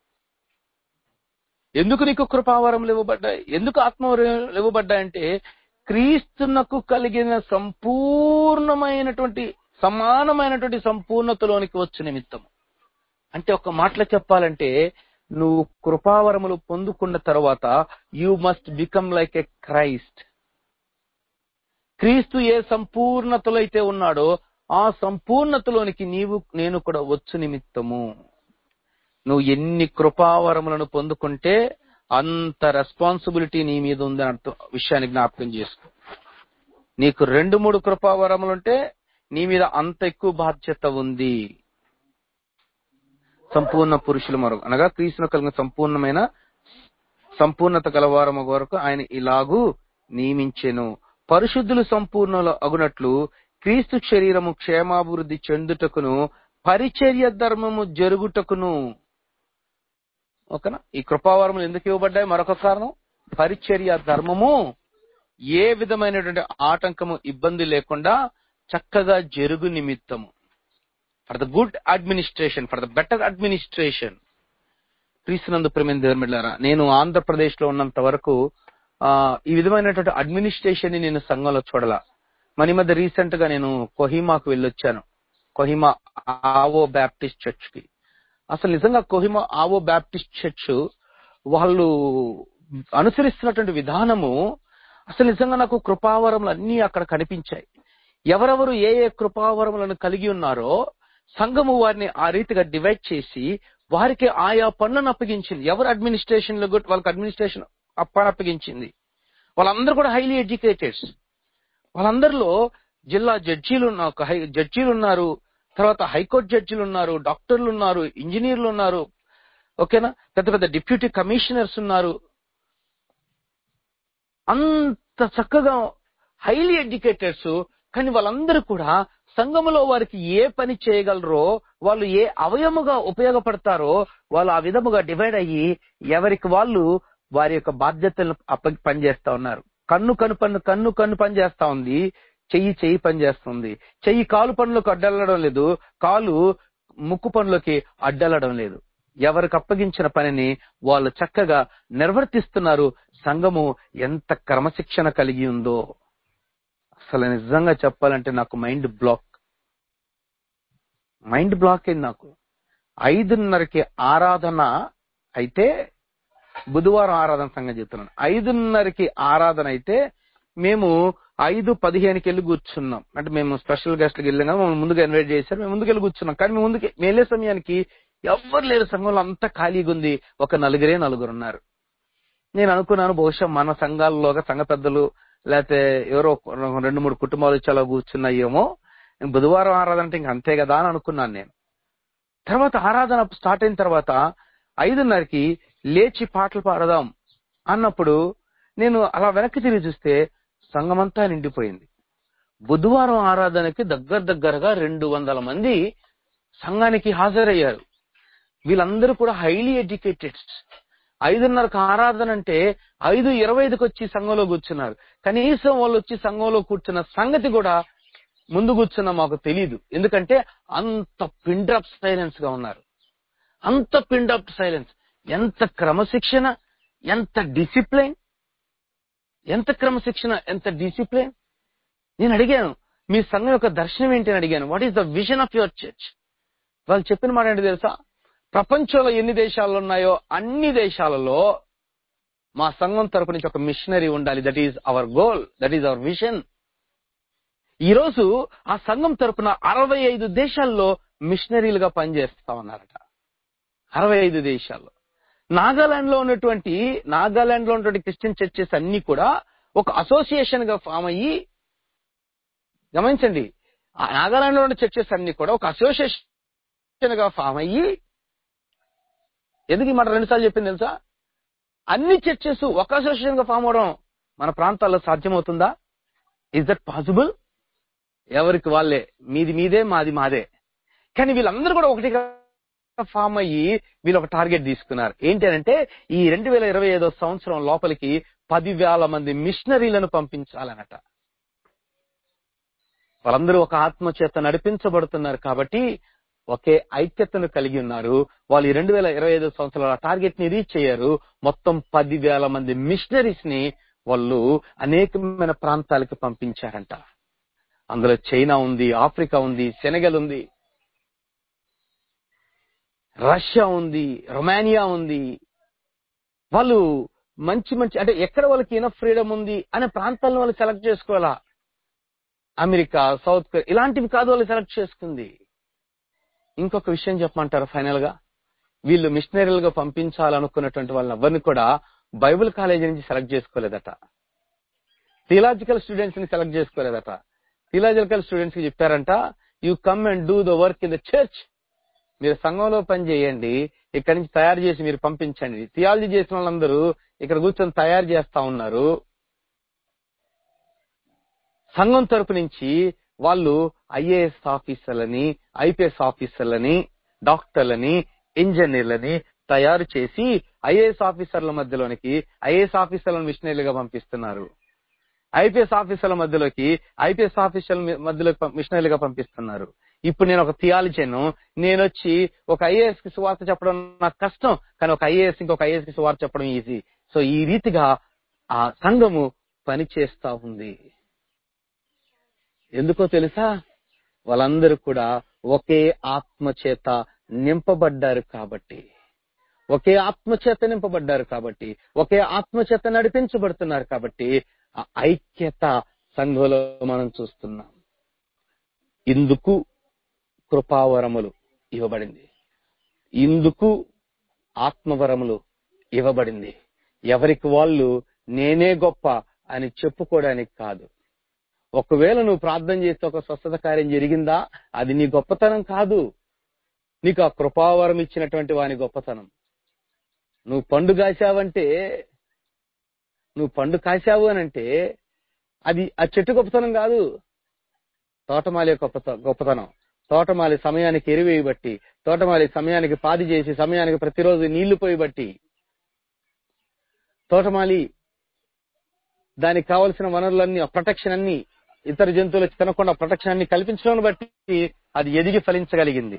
A: ఎందుకు నీకు కృపావరములు ఇవ్వబడ్డాయి ఎందుకు ఆత్మవరములు ఇవ్వబడ్డాయంటే క్రీస్తునకు కలిగిన సంపూర్ణమైనటువంటి సమానమైనటువంటి సంపూర్ణతలోనికి వచ్చు నిమిత్తం అంటే ఒక మాటలో చెప్పాలంటే నువ్వు కృపావరములు పొందుకున్న తర్వాత you must become like a Christ క్రీస్తు ఏ సంపూర్ణతలో అయితే ఉన్నాడో ఆ సంపూర్ణతలోనికి నీవు నేను కూడా వచ్చు నిమిత్తము నువ్వు ఎన్ని కృపావరములను పొందుకుంటే అంత రెస్పాన్సిబిలిటీ నీ మీద ఉందని అర్థం విషయాన్ని జ్ఞాపకం చేసుకో నీకు రెండు మూడు కృపావరములుంటే నీ మీద అంత ఎక్కువ బాధ్యత ఉంది సంపూర్ణ పురుషుల మరొక అనగా క్రీస్తును కలిగిన సంపూర్ణమైన సంపూర్ణత గలవారము వరకు ఆయన ఇలాగూ నియమించెను పరిశుద్ధులు సంపూర్ణలు అగునట్లు క్రీస్తు శరీరము క్షేమాభివృద్ధి చెందుటకును పరిచర్య ధర్మము జరుగుటకును ఓకేనా ఈ కృపావరములు ఎందుకు ఇవ్వబడ్డాయి మరొక కారణం పరిచర్య ధర్మము ఏ విధమైనటువంటి ఆటంకము ఇబ్బంది లేకుండా చక్కగా జరుగు నిమిత్తము for the good administration for the better administration క్రీస్తునందు ప్రేమ దేవుమిళ్ళారా నేను ఆంధ్రప్రదేశ్ లో ఉన్నంత వరకు ఆ ఈ విధమైనటువంటి అడ్మినిస్ట్రేషన్ ని నేను సంఘంలో చూడాల మన ఈ మధ్య రీసెంట్ గా నేను కొహిమాకు వెళ్ళొచ్చాను కొహిమా ఆవో బ్యాప్టిస్ట్ చర్చ్ కి అసలు నిజంగా కొహిమా ఆవో బ్యాప్టిస్ట్ చర్చ్ వాళ్ళు అనుసరిస్తున్నటువంటి విధానము అసలు నిజంగా నాకు కృపావరములు అన్ని అక్కడ కనిపించాయి ఎవరెవరు ఏ ఏ కృపావరములను కలిగి ఉన్నారో సంఘము వారిని ఆ రీతిగా డివైడ్ చేసి వారికి ఆయా పనులను అప్పగించింది ఎవరు అడ్మినిస్ట్రేషన్ లో కూడా వాళ్ళకి అడ్మినిస్ట్రేషన్ అప్ప అప్పగించింది వాళ్ళందరూ కూడా హైలీ ఎడ్యుకేటెడ్స్ వాళ్ళందరిలో జిల్లా జడ్జీలు ఉన్న ఒక హై జడ్జీలు ఉన్నారు తర్వాత హైకోర్టు జడ్జీలు ఉన్నారు డాక్టర్లు ఉన్నారు ఇంజనీర్లు ఉన్నారు ఓకేనా పెద్ద పెద్ద డిప్యూటీ కమిషనర్స్ ఉన్నారు అంత చక్కగా హైలీ ఎడ్యుకేటెడ్స్ కానీ వాళ్ళందరూ కూడా సంఘములో వారికి ఏ పని చేయగలరో వాళ్ళు ఏ అవయముగా ఉపయోగపడతారో వాళ్ళు ఆ విధముగా డివైడ్ అయ్యి ఎవరికి వాళ్ళు వారి యొక్క బాధ్యతలను అప్ప పనిచేస్తా ఉన్నారు కన్ను కన్ను పన్ను కన్ను కన్ను పని చేస్తా ఉంది చెయ్యి చెయ్యి పని చేస్తుంది చెయ్యి కాలు పనులకు అడ్డెళ్ళడం లేదు కాలు ముక్కు పనులకి అడ్డెళ్ళడం లేదు ఎవరికి అప్పగించిన పనిని వాళ్ళు చక్కగా నిర్వర్తిస్తున్నారు సంఘము ఎంత క్రమశిక్షణ కలిగి ఉందో అసలు నిజంగా చెప్పాలంటే నాకు మైండ్ బ్లాక్ మైండ్ బ్లాక్ అయింది నాకు ఐదున్నరకి ఆరాధన అయితే బుధవారం ఆరాధన సంగతి చెప్తున్నాను ఐదున్నరకి ఆరాధన అయితే మేము ఐదు పదిహేనుకి వెళ్ళి కూర్చున్నాం అంటే మేము స్పెషల్ గెస్ట్కి వెళ్ళాం కదా మమ్మల్ని ముందుగా ఇన్వైట్ చేశారు మేము ముందుకు వెళ్ళి కూర్చున్నాం కానీ మేము ముందుకు మేము వెళ్ళే సమయానికి ఎవ్వరు లేరు సంఘంలో అంతా ఖాళీగా ఉంది ఒక నలుగురే నలుగురు ఉన్నారు నేను అనుకున్నాను బహుశా మన సంఘాల్లోగా సంఘ పెద్దలు లేకపోతే ఎవరో రెండు మూడు కుటుంబాలు వచ్చి అలా కూర్చున్నాయేమో బుధవారం ఆరాధన అంటే ఇంక అంతే కదా అని అనుకున్నాను నేను తర్వాత ఆరాధన స్టార్ట్ అయిన తర్వాత ఐదున్నరకి లేచి పాటలు పాడదాం అన్నప్పుడు నేను అలా వెనక్కి తిరిగి చూస్తే సంఘమంతా నిండిపోయింది బుధవారం ఆరాధనకి దగ్గర దగ్గరగా రెండు వందల మంది సంఘానికి హాజరయ్యారు వీళ్ళందరూ కూడా హైలీ ఎడ్యుకేటెడ్ ఐదున్నరకు ఆరాధన అంటే ఐదు ఇరవై ఐదుకి వచ్చి సంఘంలో కూర్చున్నారు కనీసం వాళ్ళు వచ్చి సంఘంలో కూర్చున్న సంగతి కూడా ముందు కూర్చున్న మాకు తెలియదు ఎందుకంటే అంత పిండ్రప్ సైలెన్స్ గా ఉన్నారు అంత పిండప్ సైలెన్స్ ఎంత క్రమశిక్షణ ఎంత డిసిప్లైన్ ఎంత క్రమశిక్షణ ఎంత డిసిప్లైన్ నేను అడిగాను మీ సంఘం యొక్క దర్శనం ఏంటి అని అడిగాను what is the vision of your church వాళ్ళు చెప్పిన మాట ఏంటి తెలుసా ప్రపంచంలో ఎన్ని దేశాలు ఉన్నాయో అన్ని దేశాలలో మా సంఘం తరపు నుంచి ఒక మిషనరీ ఉండాలి that is our goal that is our vision ఈ రోజు ఆ సంఘం తరపున అరవై ఐదు దేశాల్లో మిషనరీలుగా పనిచేస్తా ఉన్నారట అరవై ఐదు దేశాల్లో నాగాలాండ్ లో ఉన్నటువంటి నాగాలాండ్ లో ఉన్నటువంటి క్రిస్టియన్ చర్చెస్ అన్ని కూడా ఒక అసోసియేషన్ గా ఫామ్ అయ్యి గమనించండి ఆ నాగాలాండ్ లో ఉన్న చర్చెస్ అన్ని కూడా ఒక అసోసియేషన్ గా ఫామ్ అయ్యి ఎందుకు ఈ మాట రెండుసార్లు చెప్పింది తెలుసా అన్ని చర్చెస్ ఒక అసోసియేషన్ గా ఫామ్ అవడం మన ప్రాంతాల్లో సాధ్యమవుతుందా ఇస్ దట్ పాసిబుల్ ఎవరికి వాళ్ళే మీది మీదే మాది మాదే కానీ వీళ్ళందరూ కూడా ఒకటిగా ఫామ్ అయ్యి వీళ్ళు ఒక టార్గెట్ తీసుకున్నారు ఏంటి అంటే ఈ రెండు వేల ఇరవై ఐదో సంవత్సరం లోపలికి పదివేల మంది మిషనరీలను పంపించాలనట వాళ్ళందరూ ఒక ఆత్మ చేత నడిపించబడుతున్నారు కాబట్టి ఒకే ఐక్యతను కలిగి ఉన్నారు వాళ్ళు ఈ రెండు వేల ఇరవై ఐదు సంవత్సరాల టార్గెట్ ని రీచ్ అయ్యారు మొత్తం పదివేల మంది మిషనరీస్ ని వాళ్ళు అనేకమైన ప్రాంతాలకు పంపించారంట అందులో చైనా ఉంది ఆఫ్రికా ఉంది సెనగల్ ఉంది రష్యా ఉంది రొమానియా ఉంది వాళ్ళు మంచి మంచి అంటే ఎక్కడ వాళ్ళకి ఇనఫ్ ఫ్రీడమ్ ఉంది అనే ప్రాంతాలను వాళ్ళు సెలెక్ట్ చేసుకోవాలా అమెరికా సౌత్ కొరియా ఇలాంటివి కాదు వాళ్ళు సెలెక్ట్ చేసుకుంది ఇంకొక విషయం చెప్పమంటారు ఫైనల్ గా వీళ్ళు మిషనరీలుగా పంపించాలనుకున్నటువంటి వాళ్ళని ఎవరిని కూడా బైబిల్ కాలేజీ నుంచి సెలెక్ట్ చేసుకోలేదట థియలాజికల్ స్టూడెంట్స్ ని సెలెక్ట్ చేసుకోలేదట థియలాజికల్ స్టూడెంట్స్ కి చెప్పారంట you come and do the work in the church మీరు సంఘంలో పని చేయండి ఇక్కడి నుంచి తయారు చేసి మీరు పంపించండి థియాలజీ చేసిన వాళ్ళందరూ ఇక్కడ కూర్చొని తయారు చేస్తా ఉన్నారు సంఘం తరపు నుంచి వాళ్ళు ఐఏఎస్ ఆఫీసర్లని ఐపీఎస్ ఆఫీసర్లని డాక్టర్లని ఇంజనీర్లని తయారు చేసి ఐఏఎస్ ఆఫీసర్ల మధ్యలోనికి ఐఏఎస్ ఆఫీసర్లను మిషనరీలుగా పంపిస్తున్నారు ఐపీఎస్ ఆఫీసర్ల మధ్యలోకి ఐపీఎస్ ఆఫీసర్ల మధ్యలోకి పం- మిషనరీలుగా పంపిస్తున్నారు ఇప్పుడు నేను ఒక థియాలజీను నేను వచ్చి ఒక ఐఏఎస్ కి సువార్త చెప్పడం నాకు కష్టం కానీ ఒక ఐఏఎస్ ఇంకొక ఐఏఎస్ కి సువార్త చెప్పడం ఈజీ సో ఈ రీతిగా ఆ సంఘము పనిచేస్తా ఉంది ఎందుకో తెలుసా వాళ్ళందరూ కూడా ఒకే ఆత్మ చేత నింపబడ్డారు కాబట్టి ఒకే ఆత్మ చేత నింపబడ్డారు కాబట్టి ఒకే ఆత్మ చేత నడిపించబడుతున్నారు కాబట్టి ఆ ఐక్యత సంఘంలో మనం చూస్తున్నాం ఇందుకు కృపావరములు ఇవ్వబడింది ఇందుకు ఆత్మవరములు ఇవ్వబడింది ఎవరికి వాళ్ళు నేనే గొప్ప అని చెప్పుకోవడానికి కాదు ఒకవేళ నువ్వు ప్రార్థన చేస్తే ఒక స్వస్థత కార్యం జరిగిందా అది నీ గొప్పతనం కాదు నీకు ఆ కృపావరం ఇచ్చినటువంటి వాని గొప్పతనం నువ్వు పండు కాసావంటే నువ్వు పండు కాసావు అని అంటే అది ఆ చెట్టు గొప్పతనం కాదు తోటమాలి గొప్పత గొప్పతనం తోటమాలి సమయానికి ఎరువేయబట్టి తోటమాలి సమయానికి పాది చేసి సమయానికి ప్రతిరోజు నీళ్లు పోయబట్టి తోటమాలి దానికి కావలసిన వనరులన్నీ ఆ ప్రొటెక్షన్ అన్ని ఇతర జంతువులు తినకుండా ప్రొటెక్షన్ అన్ని కల్పించడం బట్టి అది ఎదిగి ఫలించగలిగింది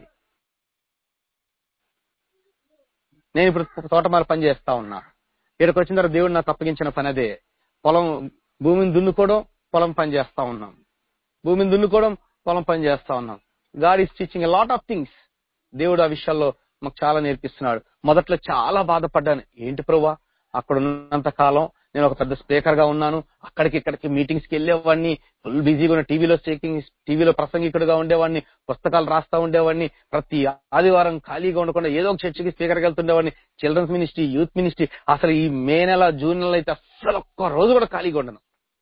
A: నేను ఇప్పుడు తోటమాల పని చేస్తా ఉన్నా ఇక్కడికి వచ్చిన తర్వాత దేవుడు నాకు అప్పగించిన పని అదే పొలం భూమిని దున్నుకోవడం పొలం పని చేస్తా ఉన్నాం భూమిని దున్నుకోవడం పొలం పని చేస్తా ఉన్నాం God is teaching lot of things దేవుడు ఆ విషయాల్లో మాకు చాలా నేర్పిస్తున్నాడు మొదట్లో చాలా బాధపడ్డాను ఏంటి ప్రభా అక్కడ ఉన్నంత కాలం నేను ఒక పెద్ద స్పీకర్ గా ఉన్నాను అక్కడికి ఇక్కడికి మీటింగ్స్ కి వెళ్ళేవాడిని ఫుల్ బిజీగా ఉన్న టీవీలో స్పీకింగ్ టీవీలో ప్రసంగికుడుగా ఉండేవాడిని పుస్తకాలు రాస్తా ఉండేవాడిని ప్రతి ఆదివారం ఖాళీగా ఉండకుండా ఏదో ఒక చర్చికి స్పీకర్ గా వెళ్తుండేవాడిని చిల్డ్రన్స్ మినిస్ట్రీ యూత్ మినిస్ట్రీ అసలు ఈ మే నెల జూన్ నెల అయితే అసలు ఒక్క రోజు కూడా ఖాళీగా ఉండను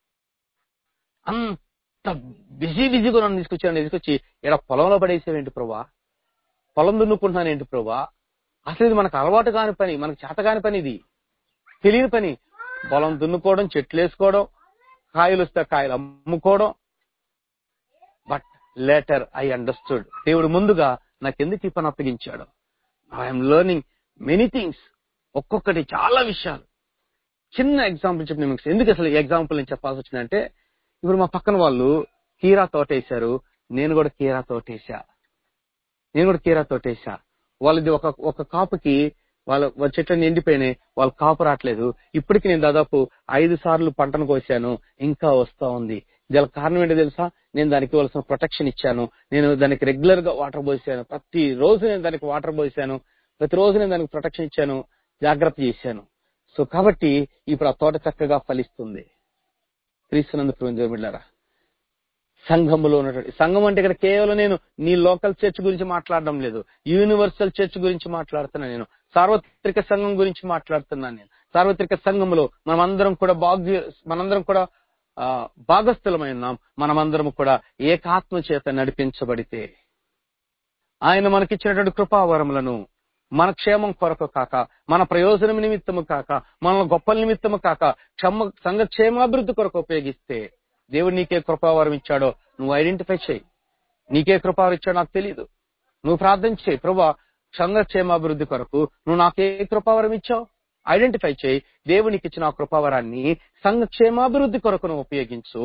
A: అంత బిజీ బిజీగా నన్ను తీసుకొచ్చాను తీసుకొచ్చి ఇక్కడ పొలంలో పడేసేవేంటి ప్రభా పొలం దున్నుకుంటున్నాను ఏంటి ప్రభా అసలు ఇది మనకు అలవాటు కాని పని మనకు చేత కాని పని ఇది తెలియని పని పొలం దున్నుకోవడం చెట్లు వేసుకోవడం కాయలు వస్తే కాయలు అమ్ముకోవడం బట్ లేటర్ ఐ అండర్స్టూడ్ దేవుడు ముందుగా నాకెందుకు ఈ పని అప్పగించాడు ఐఎమ్ లెర్నింగ్ మెనీ థింగ్స్ ఒక్కొక్కటి చాలా విషయాలు చిన్న ఎగ్జాంపుల్ చెప్పిన మీకు ఎందుకు అసలు ఎగ్జాంపుల్ నేను చెప్పాల్సి వచ్చిందంటే ఇప్పుడు మా పక్కన వాళ్ళు కీరా తోటేశారు నేను కూడా కీరా తోటేసా నేను కూడా కీరా తోటేసా వాళ్ళది ఒక ఒక కాపుకి వాళ్ళ వాళ్ళ చెట్లన్నీ ఎండిపోయినాయి వాళ్ళ కాపు రావట్లేదు ఇప్పటికి నేను దాదాపు ఐదు సార్లు పంటను కోసాను ఇంకా వస్తా ఉంది దీని కారణం ఏంటో తెలుసా నేను దానికి ఇవ్వాల్సిన ప్రొటెక్షన్ ఇచ్చాను నేను దానికి రెగ్యులర్ గా వాటర్ పోసాను ప్రతి రోజు నేను దానికి వాటర్ పోసాను ప్రతి రోజు నేను దానికి ప్రొటెక్షన్ ఇచ్చాను జాగ్రత్త చేశాను సో కాబట్టి ఇప్పుడు ఆ తోట చక్కగా ఫలిస్తుంది క్రీస్తునందు ప్రేమిలారా సంఘములో ఉన్నటువంటి సంఘం అంటే ఇక్కడ కేవలం నేను నీ లోకల్ చర్చ్ గురించి మాట్లాడడం లేదు యూనివర్సల్ చర్చ్ గురించి మాట్లాడుతున్నా నేను సార్వత్రిక సంఘం గురించి మాట్లాడుతున్నాను నేను సార్వత్రిక సంఘంలో మనమందరం కూడా భాగ్య మనందరం కూడా ఆ, భాగస్థులమై ఉన్నాం మనమందరం కూడా ఏకాత్మ చేత నడిపించబడితే ఆయన మనకిచ్చినటువంటి కృపావరములను మన క్షేమం కొరకు కాక మన ప్రయోజనం నిమిత్తము కాక మన గొప్పల నిమిత్తము కాక క్షమ సంఘ క్షేమాభివృద్ధి కొరకు ఉపయోగిస్తే దేవుడు నీకే కృపావరం ఇచ్చాడో నువ్వు ఐడెంటిఫై చేయి నీకే కృపావరం ఇచ్చాడో నాకు తెలియదు నువ్వు ప్రార్థన చేయి ప్రభా సంఘ క్షేమాభివృద్ధి కొరకు నువ్వు నాకే కృపావరం ఇచ్చావు ఐడెంటిఫై చేయి దేవునికి ఇచ్చిన ఆ కృపావరాన్ని సంఘ క్షేమాభివృద్ధి కొరకు నువ్వు ఉపయోగించు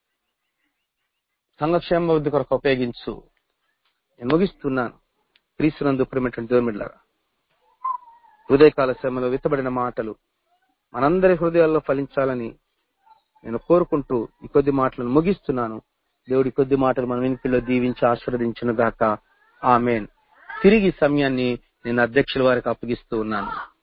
A: సంఘ క్షేమాభివృద్ధి కొరకు ఉపయోగించు నేను ముగిస్తున్నాను క్రీస్తునందు ప్రేమటువంటి దేవుమిళ్ళారా ఉదయకాల శ్రమలో విత్తబడిన మాటలు మనందరి హృదయాల్లో ఫలించాలని నేను కోరుకుంటూ ఈ కొద్ది మాటలను ముగిస్తున్నాను దేవుడి కొద్ది మాటలు మన వెనుకల్లో దీవించి ఆశీర్వదించిన గాక ఆమెన్ తిరిగి సమయాన్ని
B: నేను అధ్యక్షుల వారికి అప్పగిస్తూ ఉన్నాను